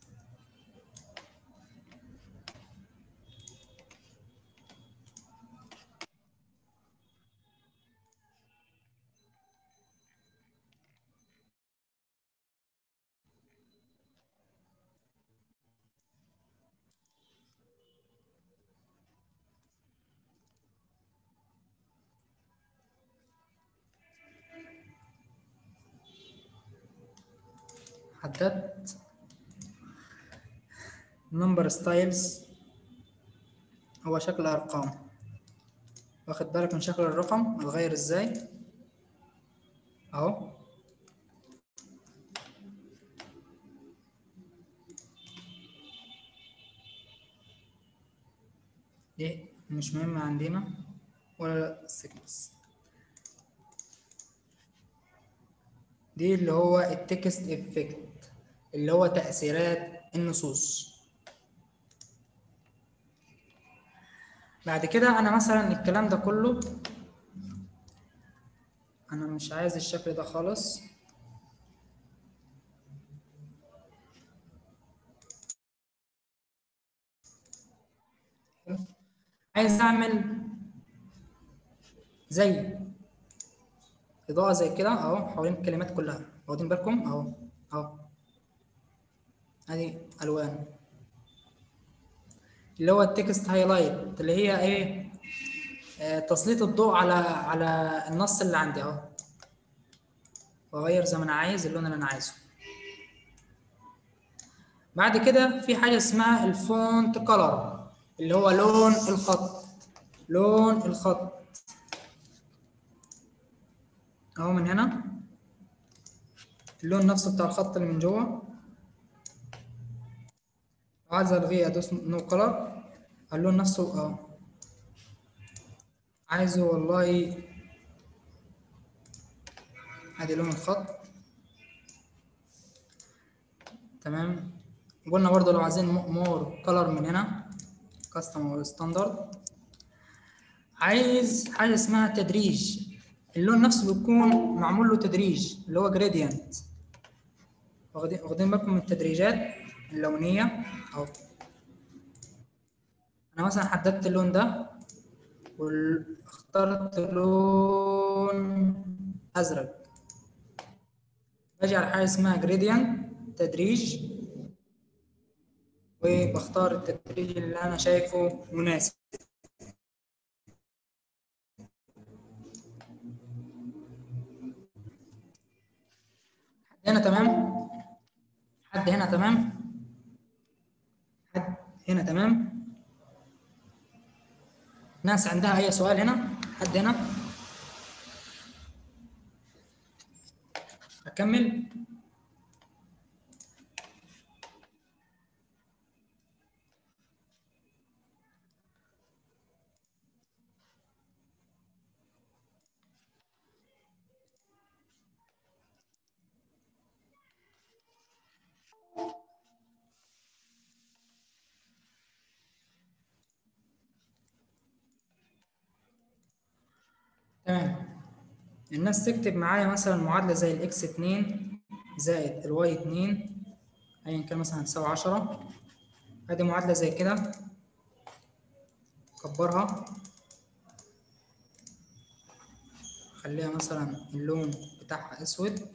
حددت نمبر ستايلز هو شكل أرقام واخد بالك من شكل الرقم اتغير ازاي اهو دي مش مهمة عندنا ولا السيكنس دي اللي هو التكست افكت اللي هو تأثيرات النصوص بعد كده انا مثلا الكلام ده كله انا مش عايز الشكل ده خالص عايز اعمل زي اضاءه زي كده اهو حوالين الكلمات كلها واخدين بالكم اهو اهو ادي الوان اللي هو التكست هايلايت اللي هي ايه آه تسليط الضوء على على النص اللي عندي اهو واغير زي ما انا عايز اللون اللي انا عايزه بعد كده في حاجه اسمها الفونت كلر اللي هو لون الخط لون الخط اهو من هنا اللون نفسه بتاع الخط اللي من جوه عايز الغيه ادوس نو كلر اللون نفسه اه عايزه والله ادي لون الخط تمام قلنا برضو لو عايزين مور كلر من هنا كاستم ستاندرد عايز حاجه اسمها تدريج اللون نفسه بيكون معمول له تدريج اللي هو جريدينت واخدين واخدين بالكم من التدريجات اللونيه اهو انا مثلا حددت اللون ده واخترت لون ازرق باجي على حاجه اسمها جريدينت تدريج وبختار التدريج اللي انا شايفه مناسب هنا تمام حد هنا تمام حد هنا تمام ناس عندها اي سؤال هنا حد هنا اكمل تمام الناس تكتب معايا مثلا معادلة زي الاكس 2 زائد الواي 2 ايا كان مثلا هتساوي 10 ادي معادلة زي كده كبرها خليها مثلا اللون بتاعها اسود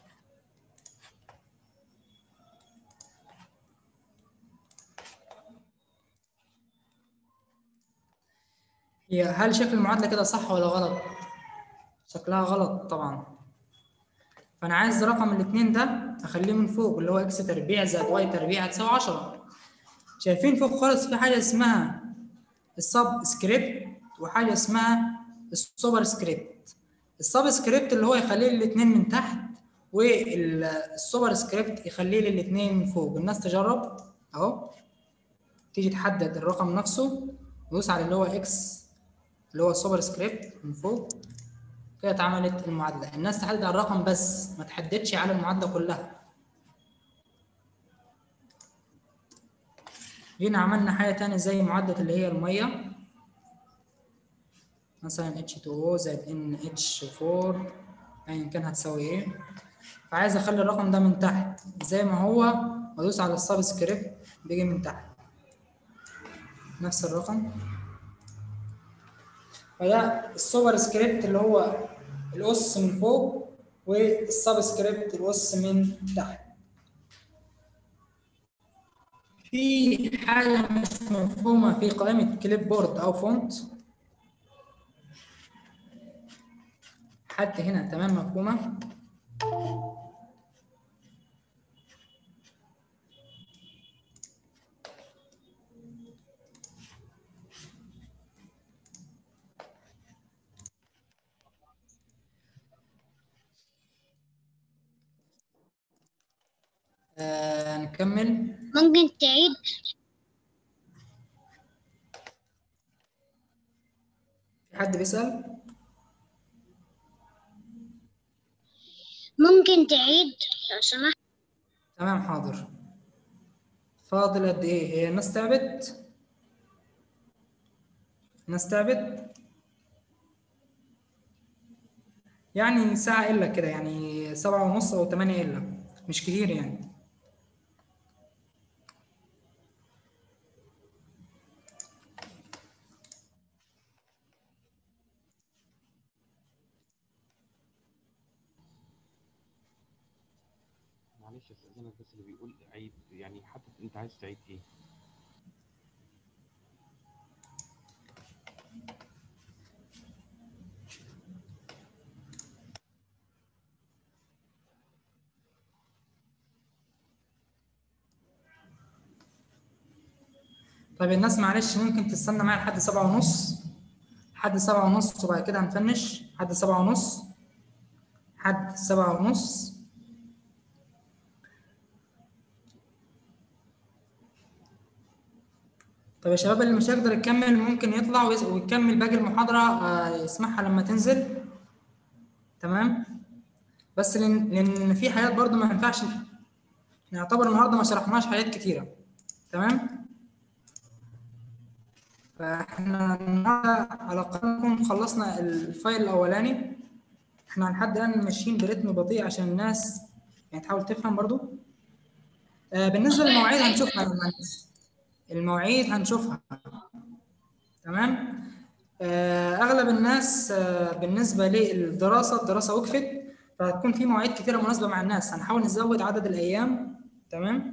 هي هل شكل المعادلة كده صح ولا غلط؟ شكلها غلط طبعا فأنا عايز رقم الاتنين ده أخليه من فوق اللي هو إكس تربيع زائد واي تربيع هتساوي 10 شايفين فوق خالص في حاجة اسمها السب سكريبت وحاجة اسمها السوبر سكريبت السب سكريبت اللي هو يخليه الاتنين من تحت والسوبر سكريبت يخليه الاتنين من فوق الناس تجرب أهو تيجي تحدد الرقم نفسه ودوس على اللي هو اكس اللي هو السوبر سكريبت من فوق كده اتعملت المعادلة الناس تحدد على الرقم بس ما تحددش على المعادلة كلها جينا عملنا حاجة تانية زي معادلة اللي هي المية مثلا H2O زائد NH4 أيا كان هتساوي إيه فعايز أخلي الرقم ده من تحت زي ما هو وأدوس على السب سكريبت بيجي من تحت نفس الرقم فده السوبر سكريبت اللي هو الأس من فوق والسب سكريبت الأس من تحت في حاجة مش مفهومة في قائمة كليب بورد أو فونت حتى هنا تمام مفهومة آه نكمل ممكن تعيد في حد بيسأل ممكن تعيد لو سمحت تمام حاضر فاضل قد ايه هي الناس تعبت الناس تعبت يعني ساعة إلا كده يعني سبعة ونص أو تمانية إلا مش كتير يعني معلش استاذنك بس اللي بيقول عيد يعني حتى انت عايز تعيد ايه طيب الناس معلش ممكن تستنى معايا لحد سبعة ونص لحد سبعة ونص وبعد كده هنفنش لحد سبعة ونص لحد سبعة ونص طب يا شباب اللي مش هيقدر يكمل ممكن يطلع ويس- ويكمل باقي المحاضرة آه، يسمعها لما تنزل تمام بس لأن لأن في حاجات برضو ما ينفعش نعتبر النهارده ما شرحناش حاجات كتيرة تمام فاحنا النهارده على الأقل نكون خلصنا الفايل الأولاني احنا لحد الآن ماشيين برتم بطيء عشان الناس يعني تحاول تفهم برضو آه، بالنسبة للمواعيد هنشوفها لما ننزل. المواعيد هنشوفها تمام آه، اغلب الناس آه، بالنسبه للدراسه الدراسه وقفت فهتكون في مواعيد كتيره مناسبه مع الناس هنحاول نزود عدد الايام تمام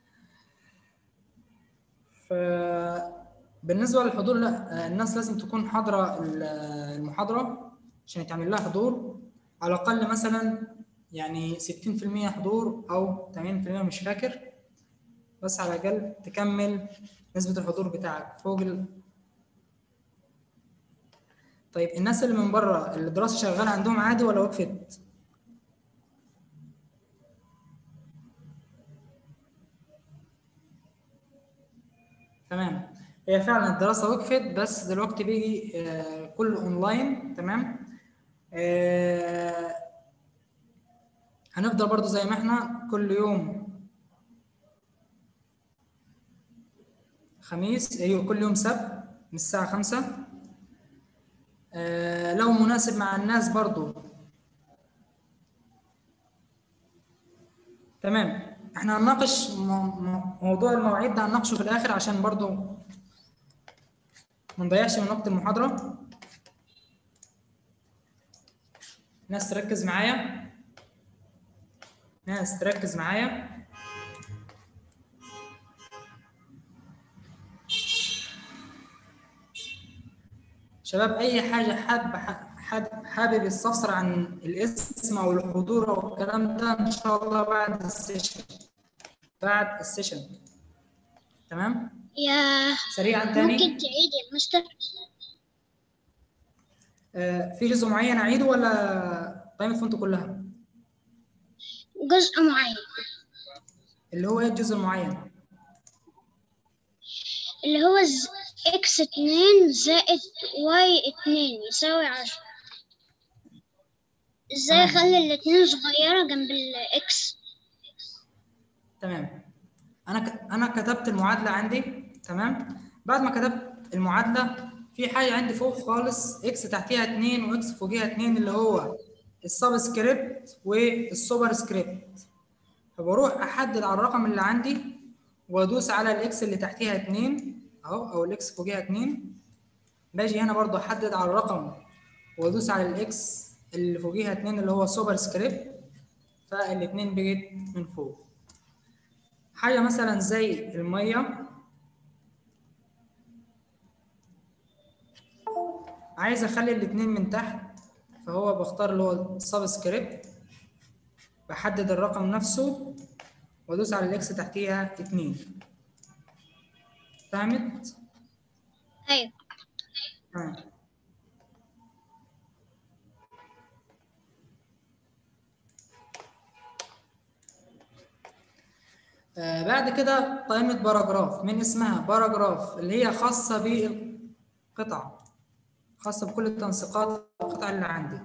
ف بالنسبه للحضور لا آه، الناس لازم تكون حاضره ال- المحاضره عشان يتعمل لها حضور على الاقل مثلا يعني 60% حضور او 80% مش فاكر بس على الأقل تكمل نسبة الحضور بتاعك فوق ال... طيب الناس اللي من بره الدراسة شغالة عندهم عادي ولا وقفت؟ تمام هي فعلا الدراسة وقفت بس دلوقتي بيجي آه، كله اونلاين تمام آه، هنفضل برضو زي ما احنا كل يوم خميس ايوه كل يوم سبت من الساعة خمسة آه، لو مناسب مع الناس برضو تمام احنا هنناقش مو- مو- موضوع المواعيد ده هنناقشه في الاخر عشان برضو ما نضيعش من وقت المحاضرة ناس تركز معايا ناس تركز معايا شباب اي حاجه حابب حابب حابب يستفسر عن الاسم او الحضور او الكلام ده ان شاء الله بعد السيشن بعد السيشن تمام يا سريعا ممكن تاني تعيد يا مستر آه في جزء معين اعيده ولا قائمه فونت كلها جزء معين اللي هو ايه الجزء المعين اللي هو ز... اكس اتنين زائد واي اتنين يساوي عشرة ازاي تمام. اخلي الاتنين صغيرة جنب الاكس تمام انا ك... انا كتبت المعادله عندي تمام بعد ما كتبت المعادله في حاجه عندي فوق خالص اكس تحتيها 2 واكس فوقيها 2 اللي هو السب سكريبت والسوبر سكريبت فبروح احدد على الرقم اللي عندي وادوس على الاكس اللي تحتيها 2 اهو او الاكس فوقيها 2 باجي هنا برضو احدد على الرقم وادوس على الاكس اللي فوقيها 2 اللي هو سوبر سكريبت فالاثنين بقت من فوق حاجة مثلا زي المية عايز اخلي الاتنين من تحت فهو بختار اللي هو السب سكريبت بحدد الرقم نفسه وادوس على الاكس تحتيها اتنين فهمت؟ ايوه تمام آه بعد كده قائمة باراجراف من اسمها باراجراف اللي هي خاصة بالقطع خاصة بكل التنسيقات القطع اللي عندي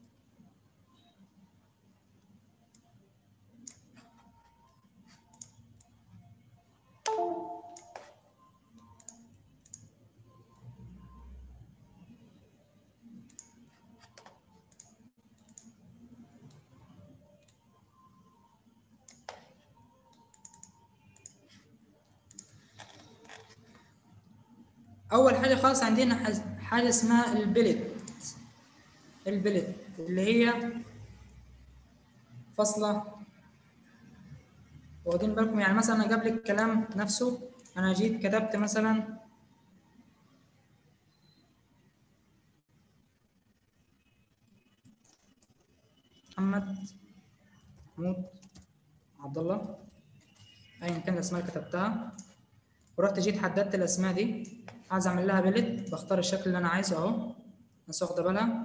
أول حاجة خالص عندنا حاج- حاجة اسمها البلت البلت اللي هي فاصلة واخدين بالكم يعني مثلا أنا قبل الكلام نفسه أنا جيت كتبت مثلا محمد محمود عبد الله ايا كان الاسماء اللي كتبتها ورحت جيت حددت الاسماء دي عايز اعمل لها بلت بختار الشكل اللي انا عايزه اهو الناس واخده بالها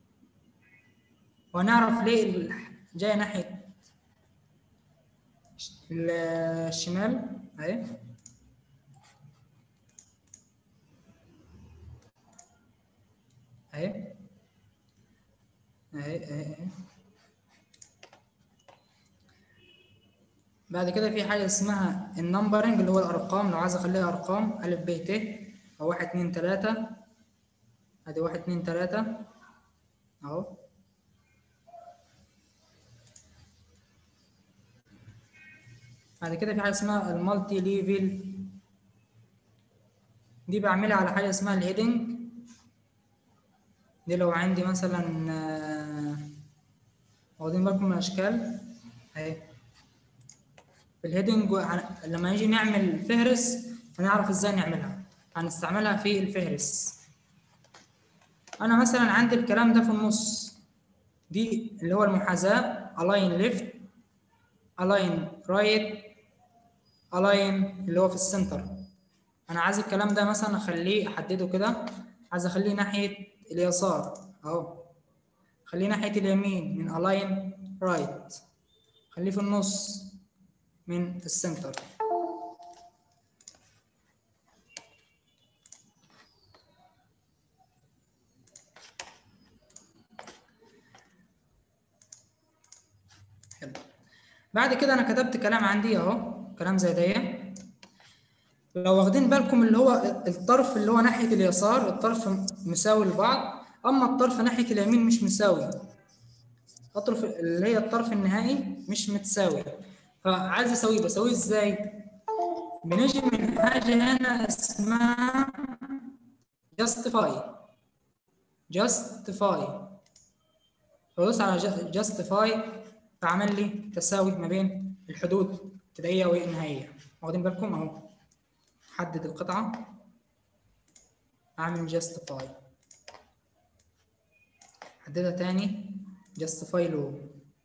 وهنعرف ليه ال- جايه ناحيه ال- الشمال اهي اهي اهي اهي اهي بعد كده في حاجة اسمها النمبرنج اللي هو الأرقام لو عايز أخليها أرقام ألف ب ت أو واحد اتنين تلاتة أدي واحد اتنين تلاتة أهو بعد كده في حاجة اسمها المالتي ليفل دي بعملها على حاجة اسمها الهيدنج دي لو عندي مثلا آه، واخدين بالكم من الأشكال أهي في الهيدنج وع- لما نيجي نعمل فهرس هنعرف ازاي نعملها هنستعملها في الفهرس انا مثلا عندي الكلام ده في النص دي اللي هو المحاذاة align left align right align اللي هو في السنتر انا عايز الكلام ده مثلا اخليه احدده كده عايز اخليه ناحية اليسار اهو خليه ناحية اليمين من align right خليه في النص من السنتر حلو بعد كده انا كتبت كلام عندي اهو كلام زي ده لو واخدين بالكم اللي هو الطرف اللي هو ناحيه اليسار الطرف مساوي لبعض اما الطرف ناحيه اليمين مش مساوي الطرف اللي هي الطرف النهائي مش متساوي فعايز اسويه بسويه ازاي بنيجي من حاجه هنا اسمها justify justify بدوس على justify فعمل لي تساوي ما بين الحدود الابتدائيه والنهائيه واخدين بالكم اهو حدد القطعه اعمل justify حددها تاني justify low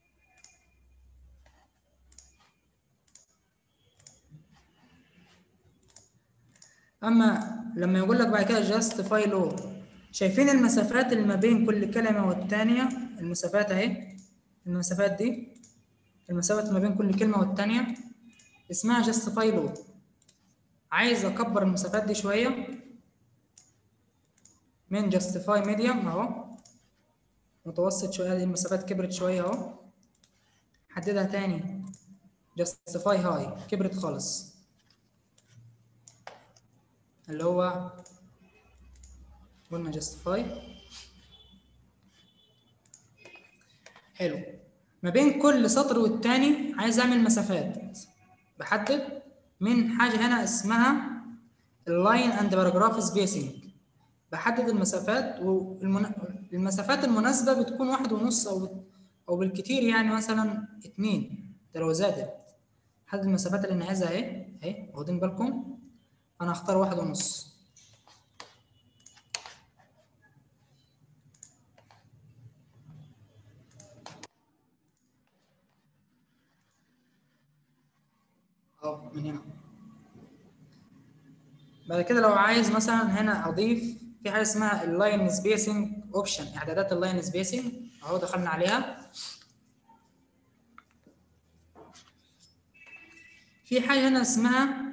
اما لما يقول لك بعد كده justify low شايفين المسافات اللي ما بين كل كلمه والتانيه المسافات اهي المسافات دي المسافات ما بين كل كلمه والتانيه اسمها justify low عايز اكبر المسافات دي شويه من justify medium اهو متوسط شويه دي المسافات كبرت شويه اهو حددها تاني justify high كبرت خالص اللي هو قلنا justify حلو ما بين كل سطر والتاني عايز اعمل مسافات بحدد من حاجه هنا اسمها اللاين اند باراجراف سبيسنج بحدد المسافات والمسافات المناسبه بتكون واحد ونص او او بالكتير يعني مثلا اتنين ده لو زادت حدد المسافات اللي انا عايزها اهي اهي واخدين بالكم انا هختار واحد ونص اهو من هنا بعد كده لو عايز مثلا هنا اضيف في حاجه اسمها اللاين سبيسنج اوبشن اعدادات اللاين سبيسنج اهو دخلنا عليها في حاجه هنا اسمها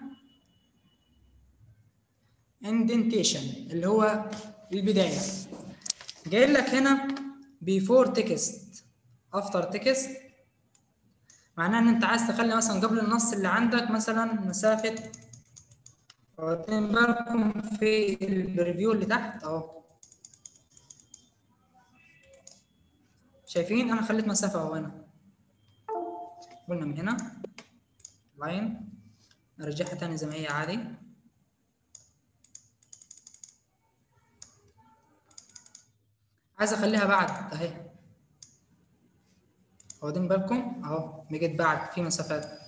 اندنتيشن اللي هو البدايه جاي لك هنا بيفور تكست افتر تكست معناه ان انت عايز تخلي مثلا قبل النص اللي عندك مثلا مسافه واخدين بالكم في البريفيو اللي تحت اهو شايفين انا خليت مسافه اهو هنا قلنا من هنا لاين ارجعها تاني زي ما هي عادي عايز اخليها بعد اهي واخدين بالكم اهو بقيت بعد في مسافات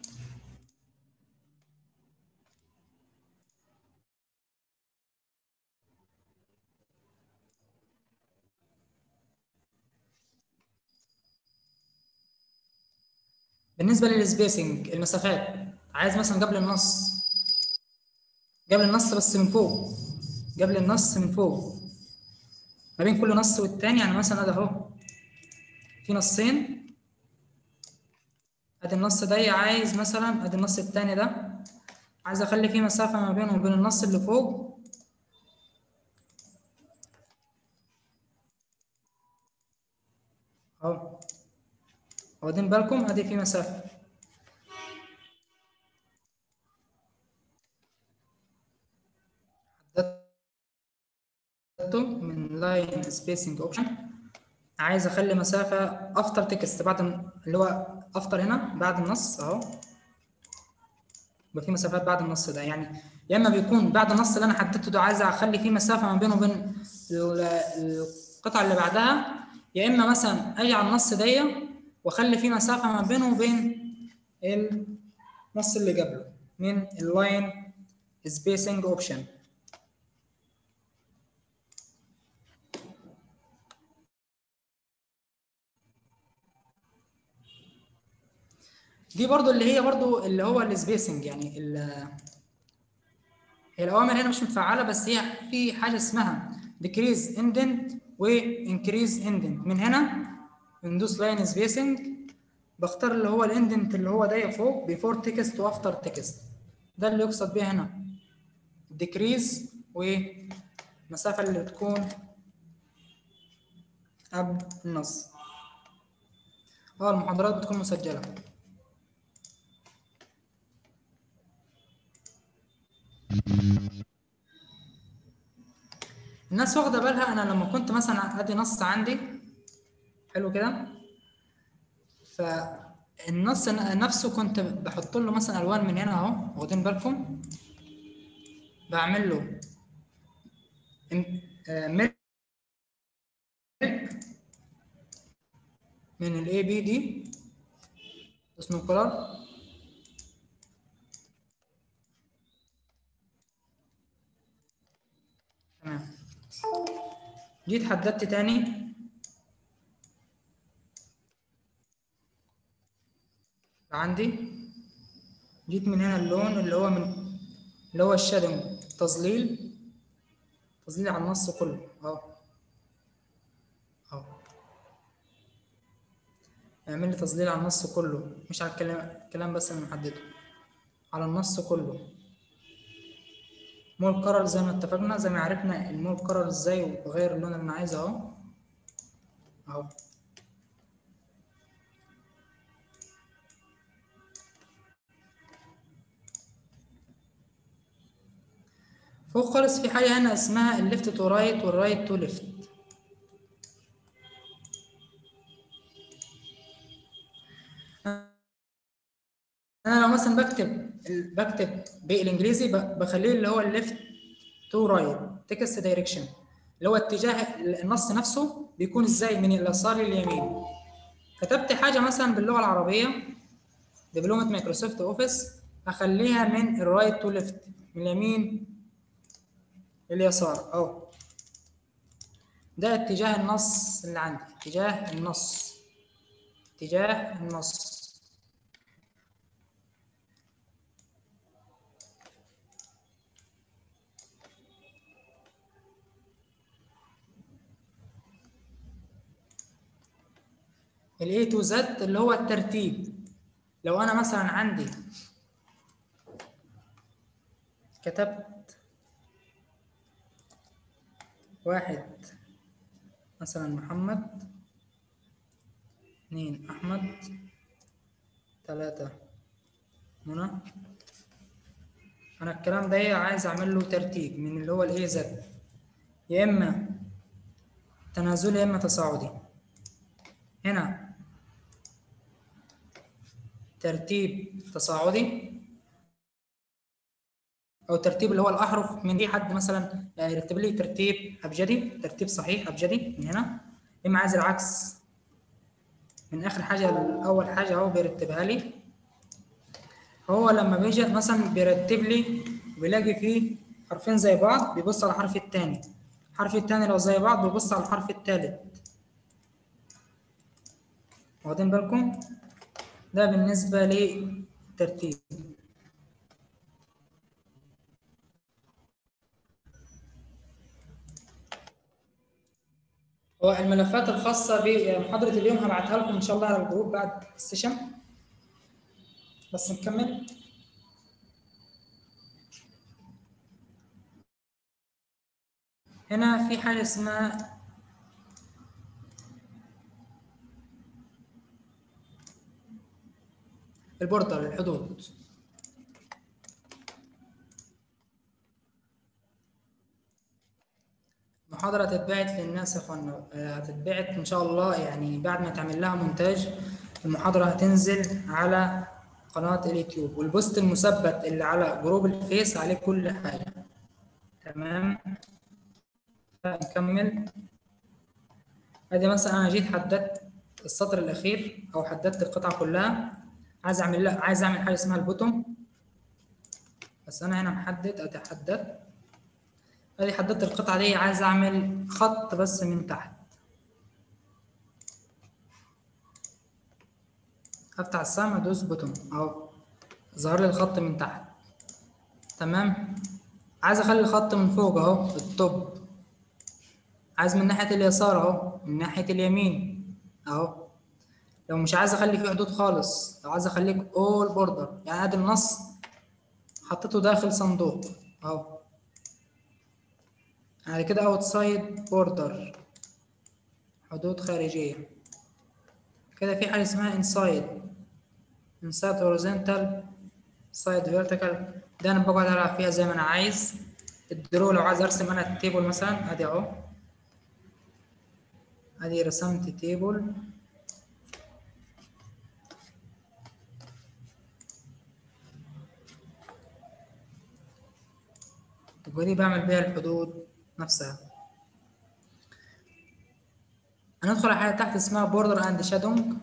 بالنسبه للسبيسنج المسافات عايز مثلا قبل النص قبل النص بس من فوق قبل النص من فوق ما بين كل نص والتاني يعني مثلا ده اهو في نصين ادي النص ده عايز مثلا ادي النص التاني ده عايز اخلي فيه مسافه ما بينه وبين النص اللي فوق اهو واخدين بالكم ادي في مسافه حددته من لاين سبيسنج اوبشن عايز اخلي مسافه افتر تكست بعد اللي هو افتر هنا بعد النص اهو يبقى في مسافات بعد النص ده يعني يا اما بيكون بعد النص اللي انا حددته ده عايز اخلي فيه مسافه ما بينه وبين القطعه اللي بعدها يا اما مثلا اجي على النص ده واخلي فيه مسافه ما بينه وبين النص اللي قبله من اللاين سبيسنج اوبشن دي برضو اللي هي برضو اللي هو السبيسنج يعني هي الاوامر هنا مش متفعله بس هي في حاجه اسمها decrease indent و increase indent من هنا بندوس لاين سبيسنج بختار اللي هو الاندنت اللي هو ده فوق بيفور تكست وافتر تكست ده اللي يقصد بيه هنا decrease والمسافه اللي بتكون قبل النص اه المحاضرات بتكون مسجلة الناس واخدة بالها أنا لما كنت مثلا أدي نص عندي حلو كده فالنص نفسه كنت بحط له مثلا ألوان من هنا أهو واخدين بالكم بعمل له إم- آه، ملك من الاي بي دي اسمه كولر تمام جيت حددت تاني عندي جيت من هنا اللون اللي هو من اللي هو الشادنج تظليل تظليل على النص كله اهو اهو اعمل لي تظليل على النص كله مش على الكلام الكلام بس اللي محدده على النص كله مول كرر زي ما اتفقنا زي ما عرفنا المول كرر ازاي وبغير اللون اللي انا عايزه اهو اهو فوق خالص في حاجة هنا اسمها الليفت تو رايت والرايت تو ليفت انا لو مثلا بكتب بكتب بالانجليزي ب- بخليه اللي هو الليفت تو رايت تكست دايركشن اللي هو اتجاه النص نفسه بيكون ازاي من اليسار لليمين كتبت حاجه مثلا باللغه العربيه دبلومه مايكروسوفت اوفيس اخليها من الرايت تو ليفت من اليمين لليسار اهو ده اتجاه النص اللي عندي اتجاه النص اتجاه النص ال A to Z اللي هو الترتيب لو انا مثلا عندي كتبت واحد مثلا محمد اثنين احمد ثلاثة منى انا الكلام ده إيه عايز اعمل له ترتيب من اللي هو الاي زد يا اما تنازلي يا اما تصاعدي هنا ترتيب تصاعدي او ترتيب اللي هو الاحرف من دي حد مثلا يرتب لي ترتيب ابجدي ترتيب صحيح ابجدي من هنا اما عايز العكس من اخر حاجه لاول حاجه هو بيرتبها لي هو لما بيجي مثلا بيرتب لي بيلاقي فيه حرفين زي بعض بيبص على الحرف الثاني الحرف الثاني لو زي بعض بيبص على الحرف الثالث واخدين بالكم ده بالنسبة للترتيب هو الملفات الخاصة بمحاضرة اليوم هبعتها لكم إن شاء الله على الجروب بعد السيشن بس نكمل هنا في حاجة اسمها البوردر الحدود المحاضرة هتتبعت للناس يا اخوانا آه، هتتبعت ان شاء الله يعني بعد ما تعمل لها مونتاج المحاضرة هتنزل على قناة اليوتيوب والبوست المثبت اللي على جروب الفيس عليه كل حاجة تمام نكمل ادي مثلا انا جيت حددت السطر الاخير او حددت القطعة كلها عايز اعمل لا عايز اعمل حاجه اسمها البوتوم بس انا هنا محدد ادي حددت ادي حددت القطعه دي عايز اعمل خط بس من تحت افتح السهم ادوس بوتوم اهو ظهر لي الخط من تحت تمام عايز اخلي الخط من فوق اهو التوب عايز من ناحيه اليسار اهو من ناحيه اليمين اهو لو مش عايز اخلي فيه حدود خالص لو عايز اخليك اول بوردر يعني ادي النص حطيته داخل صندوق اهو يعني كده اوت سايد بوردر حدود خارجيه كده في حاجه اسمها انسايد انسايد هوريزونتال سايد فيرتيكال ده انا بقعد العب فيها زي ما انا عايز الدرو لو عايز ارسم انا التيبل مثلا ادي اهو ادي رسمت تيبل ودي بعمل بيها الحدود نفسها هندخل على حاجه تحت اسمها بوردر اند شادونج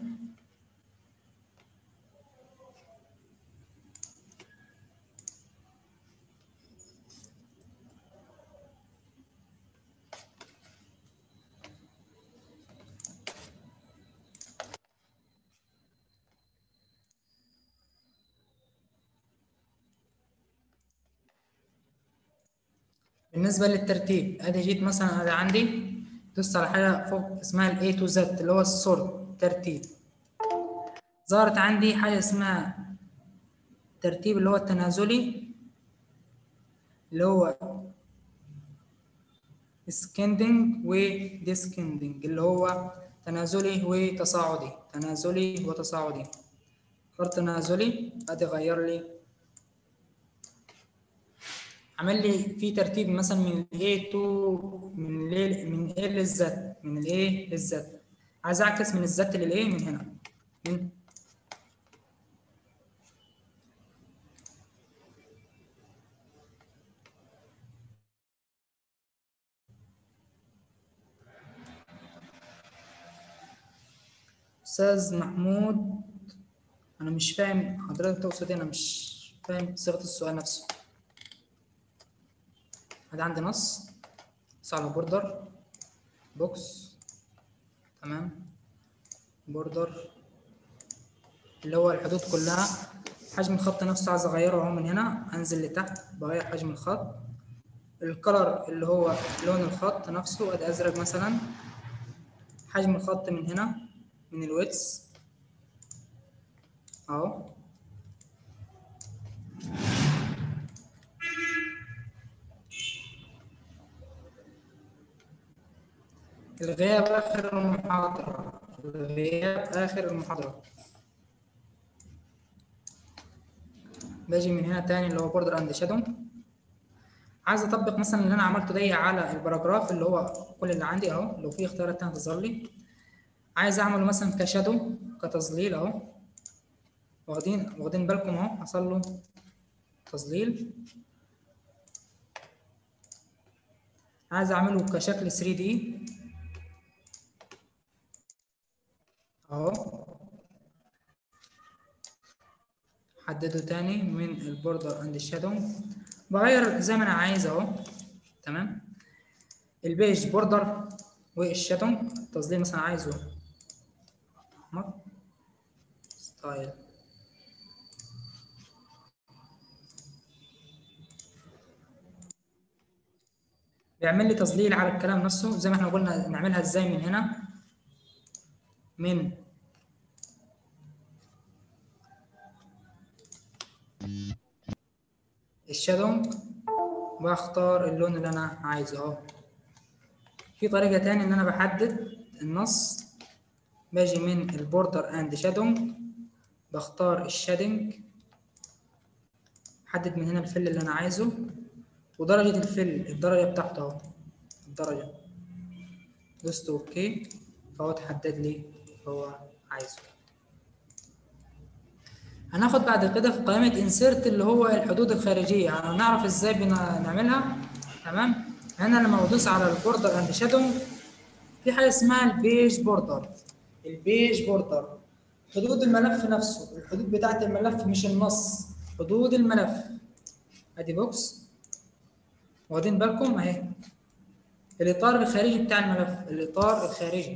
بالنسبة للترتيب ادي جيت مثلا ادي عندي دوست على حاجة فوق اسمها ال A to Z اللي هو السورت ترتيب ظهرت عندي حاجة اسمها ترتيب اللي هو التنازلي اللي هو سكندنج وديسكندنج اللي هو تنازلي وتصاعدي تنازلي وتصاعدي اختار تنازلي ادي غير لي عمل لي في ترتيب مثلا من ال A to من ال من A للزد من ال A للزد عايز اعكس من الزد لل A من هنا من استاذ محمود انا مش فاهم حضرتك تقصد ايه انا مش فاهم صيغه السؤال نفسه ادي عندي نص بص على بوردر بوكس تمام بوردر اللي هو الحدود كلها حجم الخط نفسه عايز اغيره اهو من هنا انزل لتحت بغير حجم الخط الكلر اللي هو لون الخط نفسه ادي ازرق مثلا حجم الخط من هنا من الويتس اهو الغياب آخر المحاضرة الغياب آخر المحاضرة باجي من هنا تاني اللي هو بوردر اند شادو عايز اطبق مثلا اللي انا عملته ده على الباراجراف اللي هو كل اللي عندي اهو لو في اختيارات تانية تظهر لي عايز اعمله مثلا كشادو كتظليل اهو واخدين واخدين بالكم اهو حصل له تظليل عايز اعمله كشكل 3 دي اهو حدده تاني من البوردر اند الشادو بغير زي ما انا عايز اهو تمام البيج بوردر والشادو التظليل مثلا عايزه احمر ستايل بيعمل لي تظليل على الكلام نفسه زي ما احنا قلنا نعملها ازاي من هنا من الشادو بختار اللون اللي انا عايزه اهو في طريقة تانية ان انا بحدد النص باجي من البوردر اند شادو بختار الشادنج بحدد من هنا الفل اللي انا عايزه ودرجة الفل الدرجة بتاعته اهو الدرجة دوست اوكي فهو تحدد لي هو عايزه هناخد بعد كده في قائمة انسيرت اللي هو الحدود الخارجية يعني نعرف ازاي بنعملها تمام هنا لما بدوس على البوردر اند شادو في حاجة اسمها البيج بوردر البيج بوردر حدود الملف نفسه الحدود بتاعت الملف مش النص حدود الملف ادي بوكس واخدين بالكم اهي الاطار الخارجي بتاع الملف الاطار الخارجي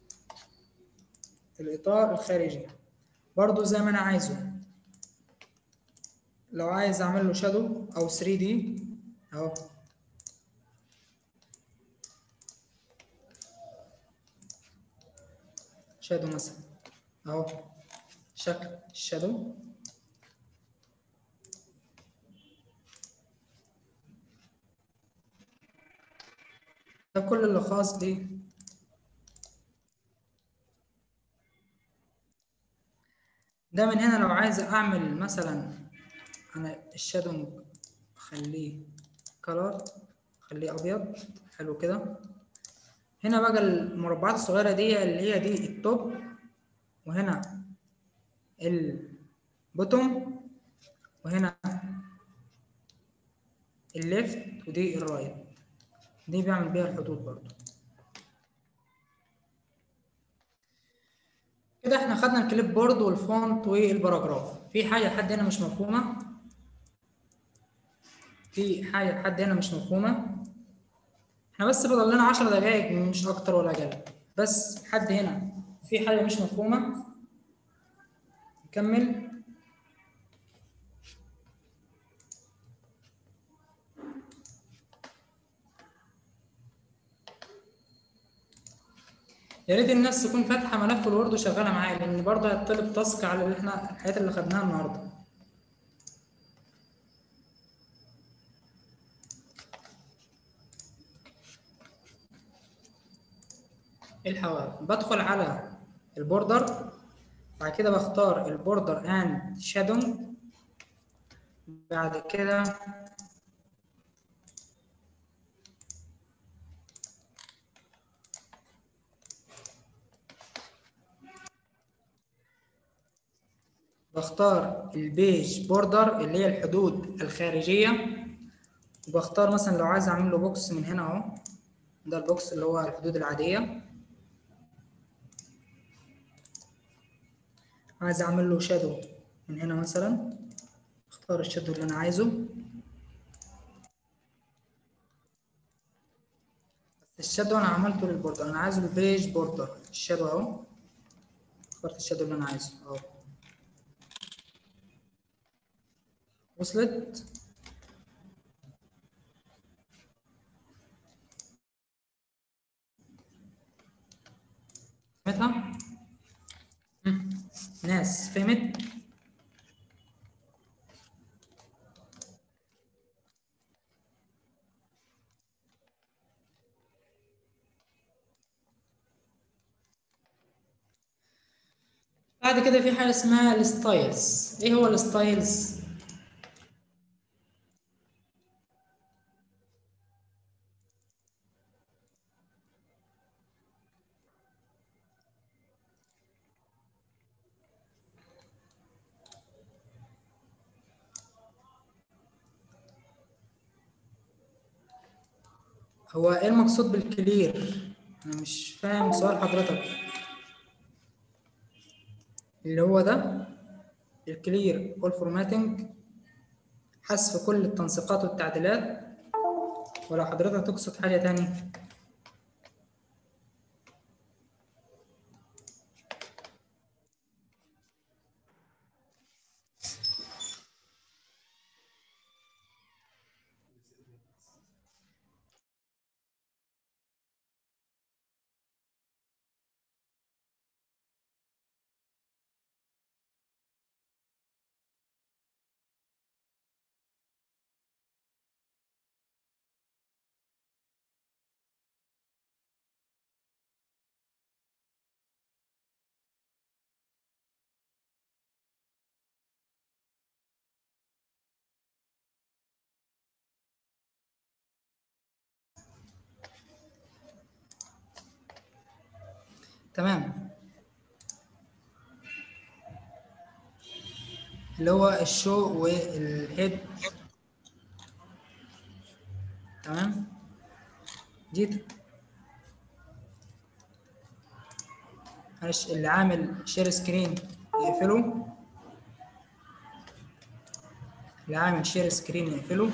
الاطار الخارجي برضو زي ما انا عايزه لو عايز اعمل له شادو او 3 دي اهو شادو مثلا اهو شكل الشادو ده كل اللي خاص بيه ده من هنا لو عايز اعمل مثلا انا الشادونج اخليه كلر اخليه ابيض حلو كده هنا بقى المربعات الصغيره دي اللي هي دي التوب وهنا البوتوم وهنا الليفت ودي الرايت دي بيعمل بيها الحدود برضو كده احنا خدنا الكليب بورد والفونت والباراجراف في حاجه لحد هنا مش مفهومه في حاجه لحد هنا مش مفهومه احنا بس فاضل لنا 10 دقايق مش اكتر ولا اقل بس حد هنا في حاجه مش مفهومه نكمل يا ريت الناس تكون فاتحه ملف الوورد وشغاله معايا لان برضه هيطلب تاسك على اللي احنا الحاجات اللي خدناها النهارده الحواف بدخل على البوردر بعد كده بختار البوردر اند شادونج بعد كده بختار البيج بوردر اللي هي الحدود الخارجية وبختار مثلا لو عايز اعمل له بوكس من هنا اهو ده البوكس اللي هو الحدود العادية عايز اعمل له شادو من هنا مثلا اختار الشادو اللي انا عايزه بس الشادو انا عملته للبوردر انا عايزه البيج بوردر الشادو اهو اخترت الشادو اللي انا عايزه اهو وصلت فهمتها؟ مم. ناس فهمت؟ بعد كده في حاجة اسمها الستايلز ايه هو الستايلز؟ هو ايه المقصود بالكلير انا مش فاهم سؤال حضرتك اللي هو ده الكلير والفورماتنج حذف كل التنسيقات والتعديلات ولا حضرتك تقصد حاجة تاني تمام اللي هو الشو والهيد تمام جيت معلش اللي عامل شير سكرين يقفله اللي عامل شير سكرين يقفله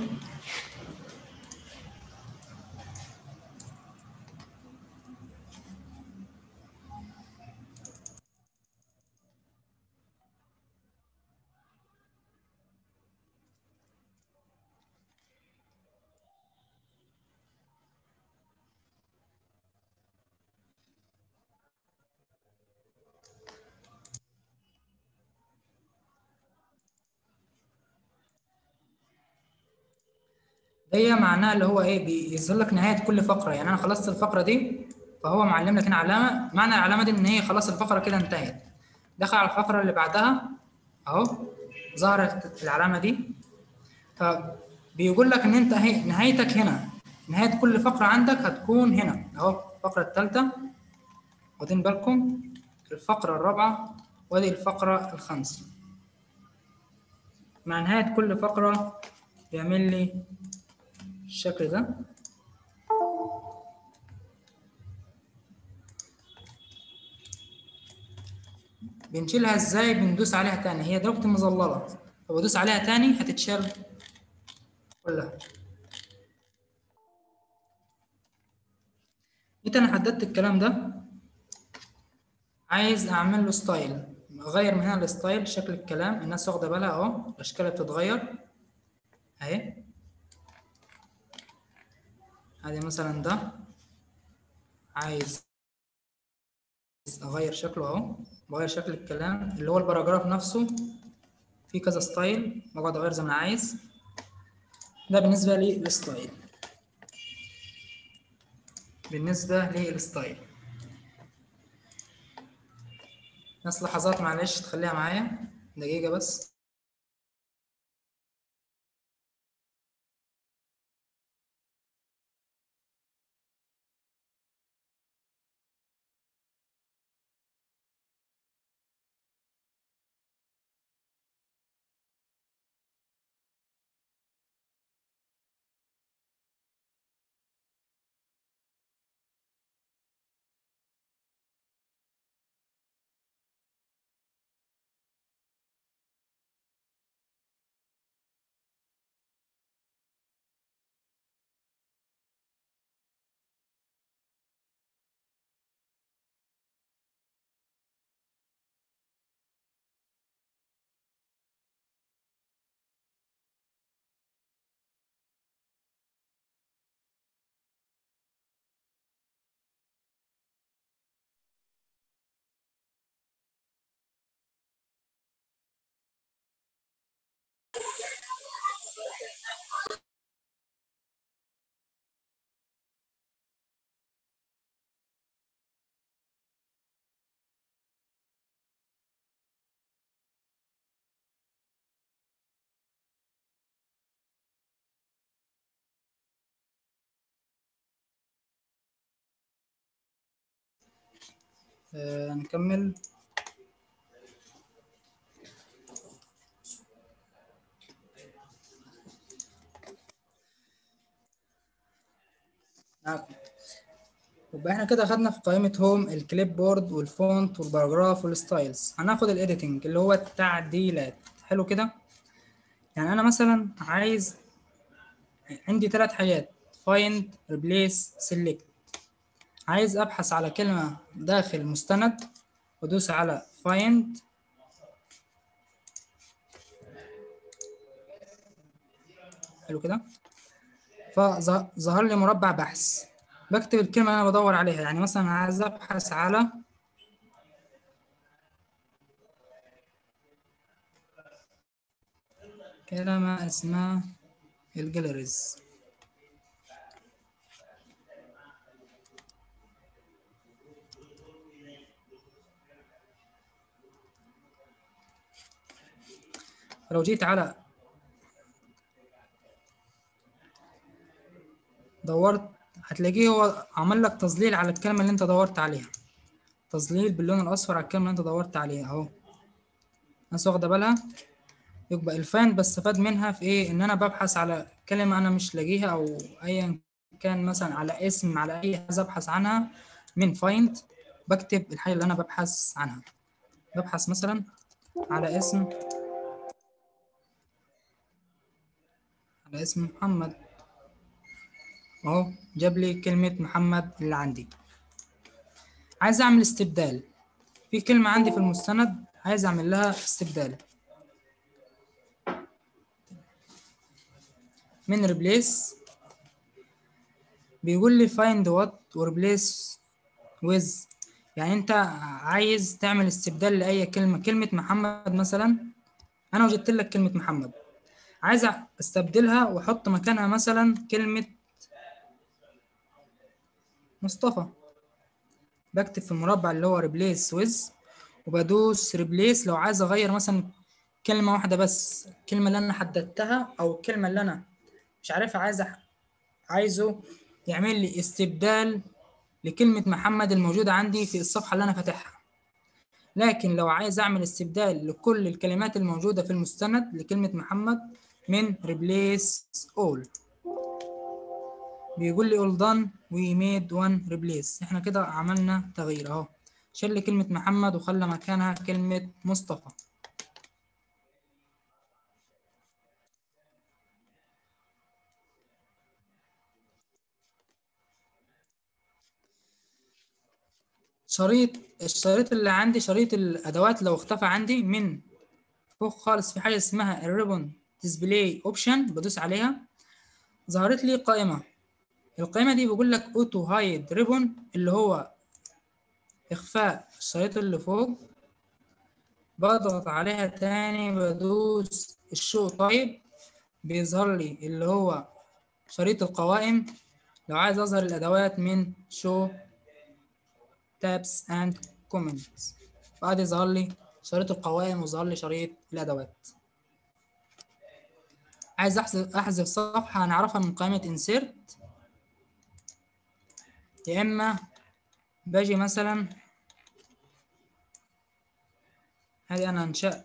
هي معناها اللي هو ايه بيظهر لك نهايه كل فقره يعني انا خلصت الفقره دي فهو معلم لك هنا علامه معنى العلامه دي ان هي خلاص الفقره كده انتهت دخل على الفقره اللي بعدها اهو ظهرت العلامه دي فبيقول لك ان انت اهي نهايتك هنا نهايه كل فقره عندك هتكون هنا اهو الفقره الثالثه واخدين بالكم الفقره الرابعه وادي الفقره الخامسه مع نهايه كل فقره بيعمل لي الشكل ده بنشيلها ازاي بندوس عليها تاني هي دلوقتي مظلله فبدوس عليها تاني هتتشال كلها جيت انا حددت الكلام ده عايز اعمل له ستايل اغير من هنا الستايل شكل الكلام الناس واخده بالها اهو الاشكال بتتغير اهي ادي مثلا ده عايز اغير شكله اهو بغير شكل الكلام اللي هو الباراجراف نفسه في كذا ستايل بقعد اغير زي ما انا عايز ده بالنسبه للستايل بالنسبه للستايل ناس لحظات معلش تخليها معايا دقيقه بس آه نكمل نعم. يبقى احنا كده خدنا في قائمة هوم الكليب بورد والفونت والباراجراف والستايلز هناخد الايديتنج اللي هو التعديلات حلو كده يعني انا مثلا عايز عندي ثلاث حاجات find replace select عايز ابحث على كلمة داخل مستند وادوس على find حلو كده فظهر لي مربع بحث بكتب الكلمة اللي أنا بدور عليها يعني مثلا عايز أبحث على كلمة اسمها الجاليريز لو جيت على دورت هتلاقيه هو عمل لك تظليل على الكلمة اللي انت دورت عليها تظليل باللون الأصفر على الكلمة اللي انت دورت عليها اهو الناس واخدة بالها يبقى الفايند بستفاد منها في ايه ان انا ببحث على كلمة انا مش لاقيها او ايا كان مثلا على اسم على اي حاجة ابحث عنها من فايند بكتب الحاجة اللي انا ببحث عنها ببحث مثلا على اسم على اسم محمد اهو جاب لي كلمة محمد اللي عندي عايز اعمل استبدال في كلمة عندي في المستند عايز اعمل لها استبدال من replace بيقول لي find what و replace with يعني انت عايز تعمل استبدال لأي كلمة كلمة محمد مثلا انا وجدت لك كلمة محمد عايز استبدلها واحط مكانها مثلا كلمة مصطفى بكتب في المربع اللي هو replace with وبدوس replace لو عايز اغير مثلا كلمة واحدة بس الكلمة اللي أنا حددتها أو الكلمة اللي أنا مش عارفها عايز أح- عايزه يعمل لي استبدال لكلمة محمد الموجودة عندي في الصفحة اللي أنا فاتحها لكن لو عايز أعمل استبدال لكل الكلمات الموجودة في المستند لكلمة محمد من replace all بيقول لي all done we made one replace احنا كده عملنا تغيير اهو شال لي كلمة محمد وخلى مكانها كلمة مصطفى شريط الشريط اللي عندي شريط الادوات لو اختفى عندي من فوق خالص في حاجه اسمها الريبون ديسبلاي اوبشن بدوس عليها ظهرت لي قائمه القائمه دي بيقول لك اوتو هايد ريبون اللي هو اخفاء الشريط اللي فوق بضغط عليها تاني بدوس الشو طيب بيظهر لي اللي هو شريط القوائم لو عايز اظهر الادوات من شو tabs and comments بعد يظهر لي شريط القوائم وظهر لي شريط الادوات عايز احذف احذف صفحه هنعرفها من قائمه insert يا اما باجي مثلا هذه انا انشأت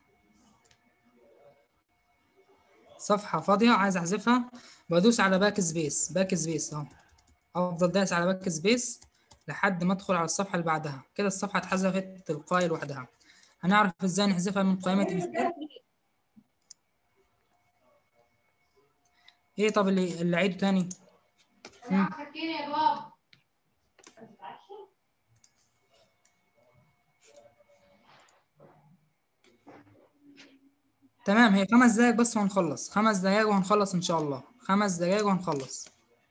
صفحه فاضيه عايز احذفها بدوس على باك سبيس باك سبيس اهو افضل دايس على باك سبيس لحد ما ادخل على الصفحه اللي بعدها كده الصفحه اتحذفت تلقائي لوحدها هنعرف ازاي نحذفها من قائمه insert ايه طب اللي اللي عيده تاني مم. تمام هي خمس دقايق بس وهنخلص خمس دقايق وهنخلص ان شاء الله خمس دقايق وهنخلص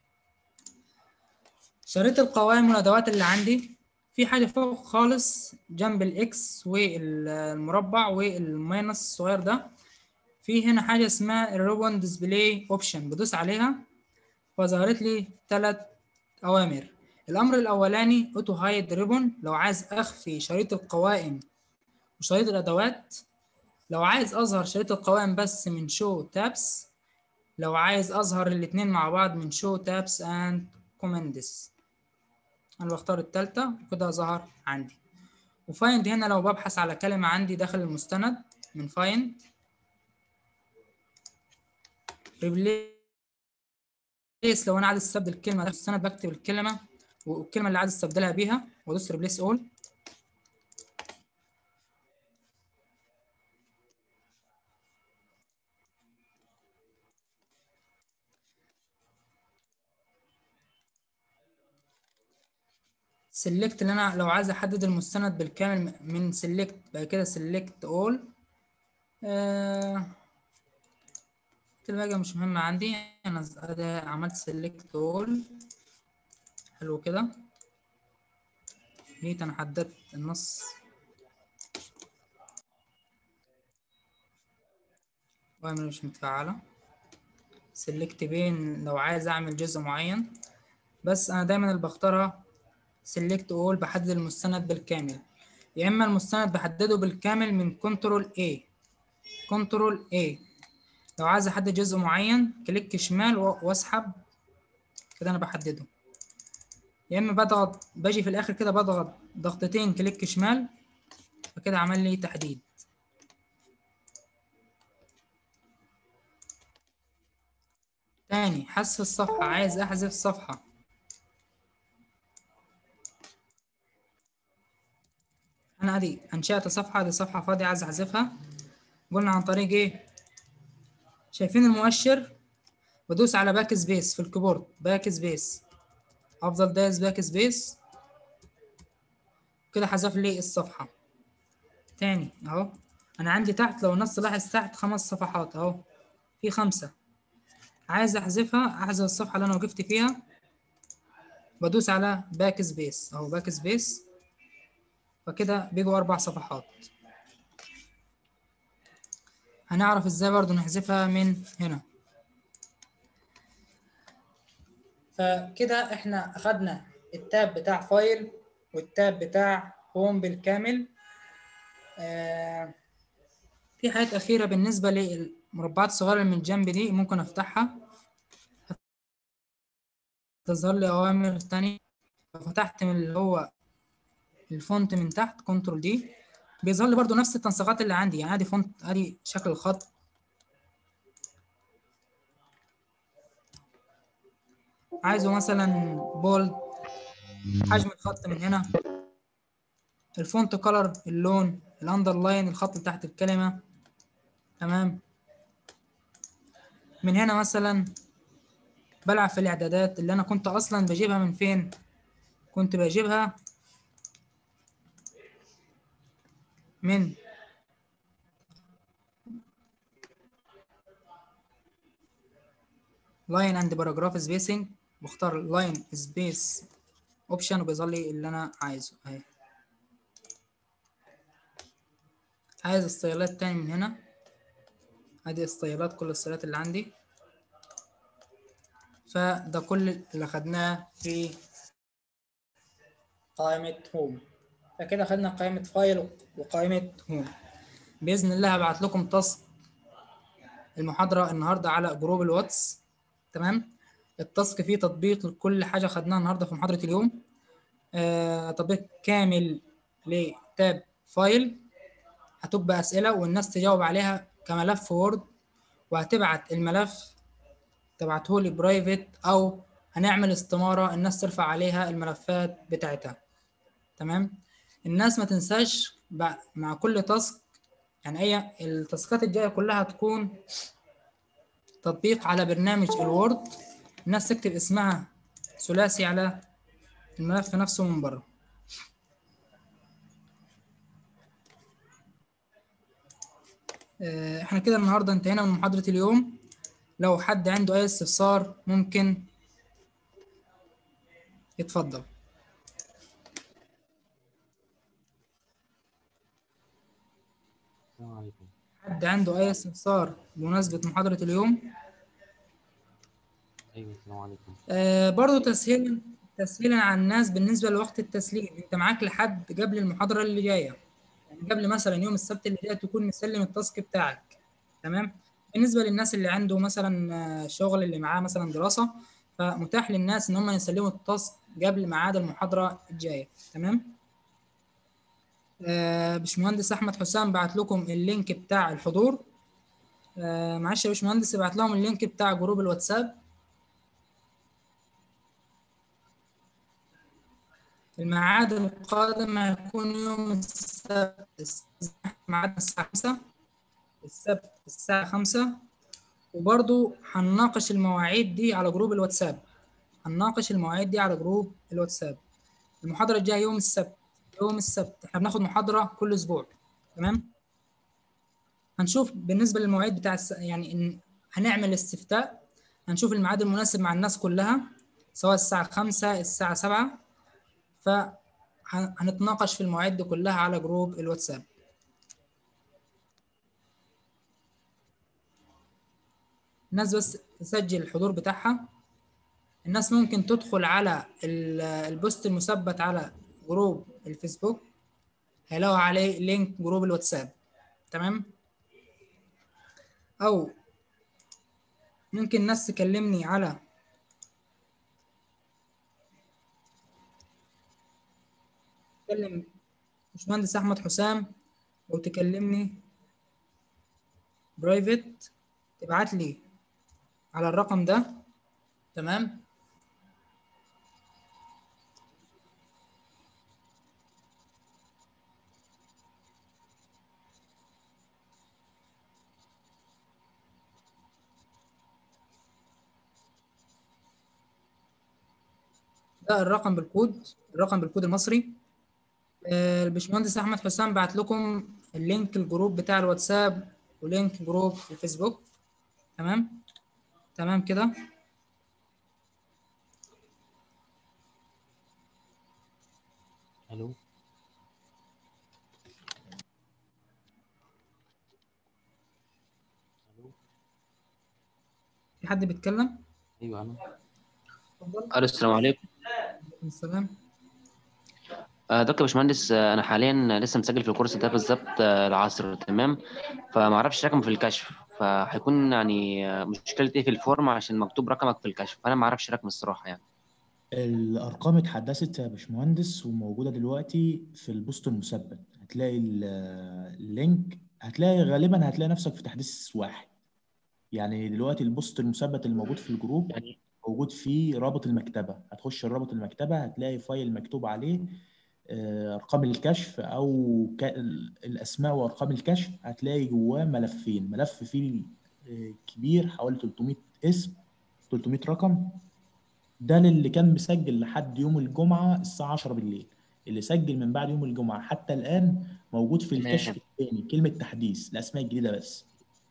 شريط القوائم والادوات اللي عندي في حاجه فوق خالص جنب الاكس والمربع والماينس الصغير ده في هنا حاجه اسمها الريبون ديسبلاي اوبشن بدوس عليها فظهرت لي ثلاث اوامر الامر الاولاني اوتو هايد ريبون لو عايز اخفي شريط القوائم وشريط الادوات لو عايز اظهر شريط القوائم بس من شو تابس لو عايز اظهر الاتنين مع بعض من شو تابس اند كوماندس انا بختار التالتة وكده ظهر عندي وفايند هنا لو ببحث على كلمة عندي داخل المستند من فايند ريبليس لو انا عايز استبدل الكلمة داخل المستند بكتب الكلمة والكلمة اللي عايز استبدلها بيها وادوس ريبليس اول سيلكت اللي انا لو عايز احدد المستند بالكامل من سيلكت بعد كده سيلكت اول الباقي مش مهمة عندي انا ز- أدا عملت سيلكت اول حلو كده جيت انا حددت النص وأعمل مش متفعلة سيلكت بين لو عايز اعمل جزء معين بس انا دايما اللي بختارها سيلكت اول بحدد المستند بالكامل يا اما المستند بحدده بالكامل من كنترول A كنترول A لو عايز احدد جزء معين كليك شمال و- واسحب كده انا بحدده يا اما بضغط باجي في الاخر كده بضغط ضغطتين كليك شمال فكده عمل لي تحديد تاني حذف الصفحة عايز احذف صفحة انا ادي انشأت صفحة دي صفحة فاضية عايز احذفها قلنا عن طريق ايه شايفين المؤشر بدوس على باك سبيس في الكيبورد باك سبيس افضل دايس باك سبيس كده حذف لي الصفحة تاني اهو انا عندي تحت لو النص لاحظ تحت خمس صفحات اهو في خمسة عايز احذفها احذف الصفحة اللي انا وقفت فيها بدوس على باك سبيس اهو باك سبيس فكده بيجوا اربع صفحات هنعرف ازاي برضو نحذفها من هنا فكده احنا اخدنا التاب بتاع فايل والتاب بتاع هوم بالكامل آه في في حاجات أخيرة بالنسبة للمربعات الصغيرة اللي من الجنب دي ممكن أفتحها تظهر لي أوامر تانية لو فتحت من اللي هو الفونت من تحت كنترول دي بيظهر لي برضو نفس التنسيقات اللي عندي يعني ادي فونت ادي شكل الخط عايزه مثلا بولد حجم الخط من هنا الفونت كولر اللون الاندرلاين الخط اللي تحت الكلمة تمام من هنا مثلا بلعب في الاعدادات اللي انا كنت اصلا بجيبها من فين كنت بجيبها من لاين اند باراجراف سبيسنج بختار لاين سبيس اوبشن وبيظهر لي اللي انا عايزه اهي عايز الستايلات تاني من هنا ادي الستايلات كل الستايلات اللي عندي فده كل اللي خدناه في قائمة هوم فكده خدنا قائمة فايل وقائمة هوم بإذن الله هبعت لكم تاسك المحاضرة النهاردة على جروب الواتس تمام التاسك فيه تطبيق لكل حاجة خدناها النهاردة في محاضرة اليوم آه تطبيق كامل لتاب فايل هتبقى أسئلة والناس تجاوب عليها كملف وورد وهتبعت الملف تبعته لي برايفت أو هنعمل استمارة الناس ترفع عليها الملفات بتاعتها تمام الناس ما تنساش بع- مع كل تاسك يعني هي التاسكات الجاية كلها هتكون تطبيق على برنامج الوورد الناس تكتب اسمها ثلاثي على الملف نفسه من بره آه، احنا كده النهارده انتهينا من محاضرة اليوم لو حد عنده اي استفسار ممكن يتفضل السلام عليكم حد عنده اي استفسار بمناسبة محاضرة اليوم ايوه السلام عليكم آه برضو تسهيلا تسهيلا على الناس بالنسبة لوقت التسليم انت معاك لحد قبل المحاضرة اللي جاية يعني قبل مثلا يوم السبت اللي جاي تكون مسلم التاسك بتاعك تمام بالنسبة للناس اللي عنده مثلا آه، شغل اللي معاه مثلا دراسة فمتاح للناس ان هم يسلموا التاسك قبل ميعاد المحاضرة الجاية تمام آه باشمهندس احمد حسام بعت لكم اللينك بتاع الحضور آه معلش يا باشمهندس ابعت لهم اللينك بتاع جروب الواتساب الميعاد القادم هيكون يوم السبت الس- ميعادنا الساعة 5 السبت الساعة 5 وبرضو هنناقش المواعيد دي على جروب الواتساب هنناقش المواعيد دي على جروب الواتساب المحاضرة الجاية يوم السبت يوم السبت احنا بناخد محاضرة كل أسبوع تمام هنشوف بالنسبة للمواعيد بتاع الس... يعني إن هنعمل استفتاء هنشوف الميعاد المناسب مع الناس كلها سواء الساعة 5 الساعة 7 فهنتناقش في المواعيد دي كلها على جروب الواتساب الناس بس تسجل الحضور بتاعها الناس ممكن تدخل على ال- البوست المثبت على جروب الفيسبوك هيلاقوا عليه لينك جروب الواتساب تمام او ممكن الناس تكلمني على تكلم باشمهندس احمد حسام او تكلمني برايفت تبعت لي على الرقم ده تمام ده الرقم بالكود الرقم بالكود المصري آه، الباشمهندس احمد حسام بعت لكم اللينك الجروب بتاع الواتساب ولينك جروب الفيسبوك تمام تمام كده الو الو في حد بيتكلم ايوه انا اتفضل الو السلام عليكم عليكم السلام آه، دكتور يا باشمهندس آه، انا حاليا لسه مسجل في الكورس ده بالظبط آه، العصر تمام فما اعرفش رقم في الكشف فهيكون يعني آه، مشكلة ايه في الفورم عشان مكتوب رقمك في الكشف فانا ما اعرفش رقم الصراحة يعني الارقام اتحدثت يا باشمهندس وموجوده دلوقتي في البوست المثبت هتلاقي ال- اللينك هتلاقي غالبا هتلاقي نفسك في تحديث واحد يعني دلوقتي البوست المثبت اللي موجود في الجروب يعني موجود فيه رابط المكتبه هتخش رابط المكتبه هتلاقي فايل مكتوب عليه آه، ارقام الكشف او ك- ال- الاسماء وارقام الكشف هتلاقي جواه ملفين ملف فيه آه، كبير حوالي 300 اسم 300 رقم ده اللي كان مسجل لحد يوم الجمعة الساعة 10 بالليل اللي سجل من بعد يوم الجمعة حتى الآن موجود في تمام. الكشف الثاني كلمة تحديث الأسماء الجديدة بس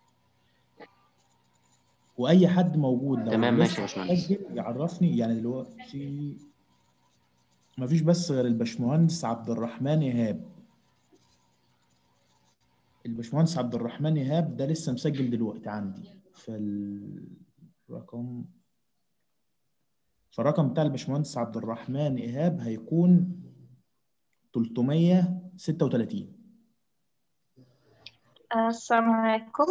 وأي حد موجود لو تمام، ماشي لسه يا باشمهندس. مسجل يعرفني يعني دلوقتي مفيش بس غير الباشمهندس عبد الرحمن إيهاب الباشمهندس عبد الرحمن إيهاب ده لسه مسجل دلوقتي عندي فالرقم فالرقم بتاع الباشمهندس عبد الرحمن إيهاب هيكون 336 آه، السلام عليكم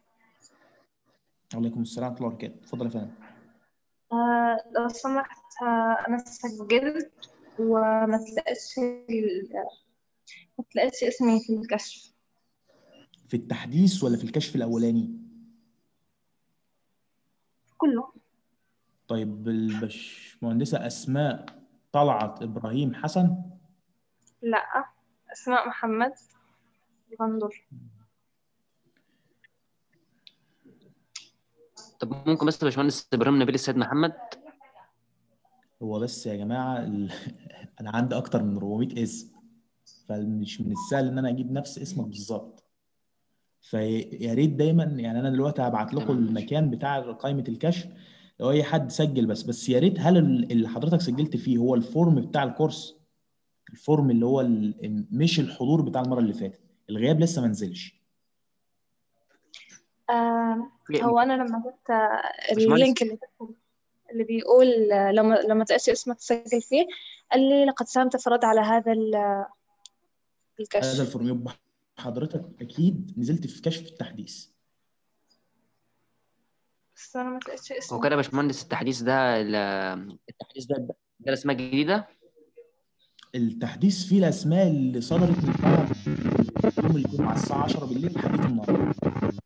عليكم السلام ورحمة الله وبركاته اتفضل يا فندم آه، لو سمحت آه، أنا سجلت وما تلاقيتش ال- ما تلاقيتش اسمي في الكشف في التحديث ولا في الكشف الأولاني كله طيب الباشمهندسة أسماء طلعت إبراهيم حسن لا أسماء محمد بندر طب ممكن بس يا باشمهندس ابراهيم نبيل السيد محمد هو بس يا جماعة ال... أنا عندي أكتر من 400 اسم فمش من السهل إن أنا أجيب نفس اسمك بالظبط فيا ريت دايما يعني أنا دلوقتي هبعت لكم تمام، ماشي. المكان بتاع قائمة الكشف لو أي حد سجل بس بس يا ريت هل ال- اللي حضرتك سجلت فيه هو الفورم بتاع الكورس الفورم اللي هو ال... مش الحضور بتاع المرة اللي فاتت الغياب لسه ما نزلش آه، في- هو أنا لما جبت آه، باشمهندس. اللينك اللي اللي بيقول آه، لما لما تلاقيش اسمك تسجل فيه قال لي لقد ساهمت في الرد على هذا ال- هذا الكشف الفورم يبقى حضرتك أكيد نزلت في كشف التحديث بس أنا ما تلاقيتش هو اسمي كده يا باشمهندس التحديث ده ال- التحديث ده ده الاسماء الجديدة التحديث فيه الاسماء اللي صدرت من بعد يوم الجمعه الساعه 10 بالليل لحد النهارده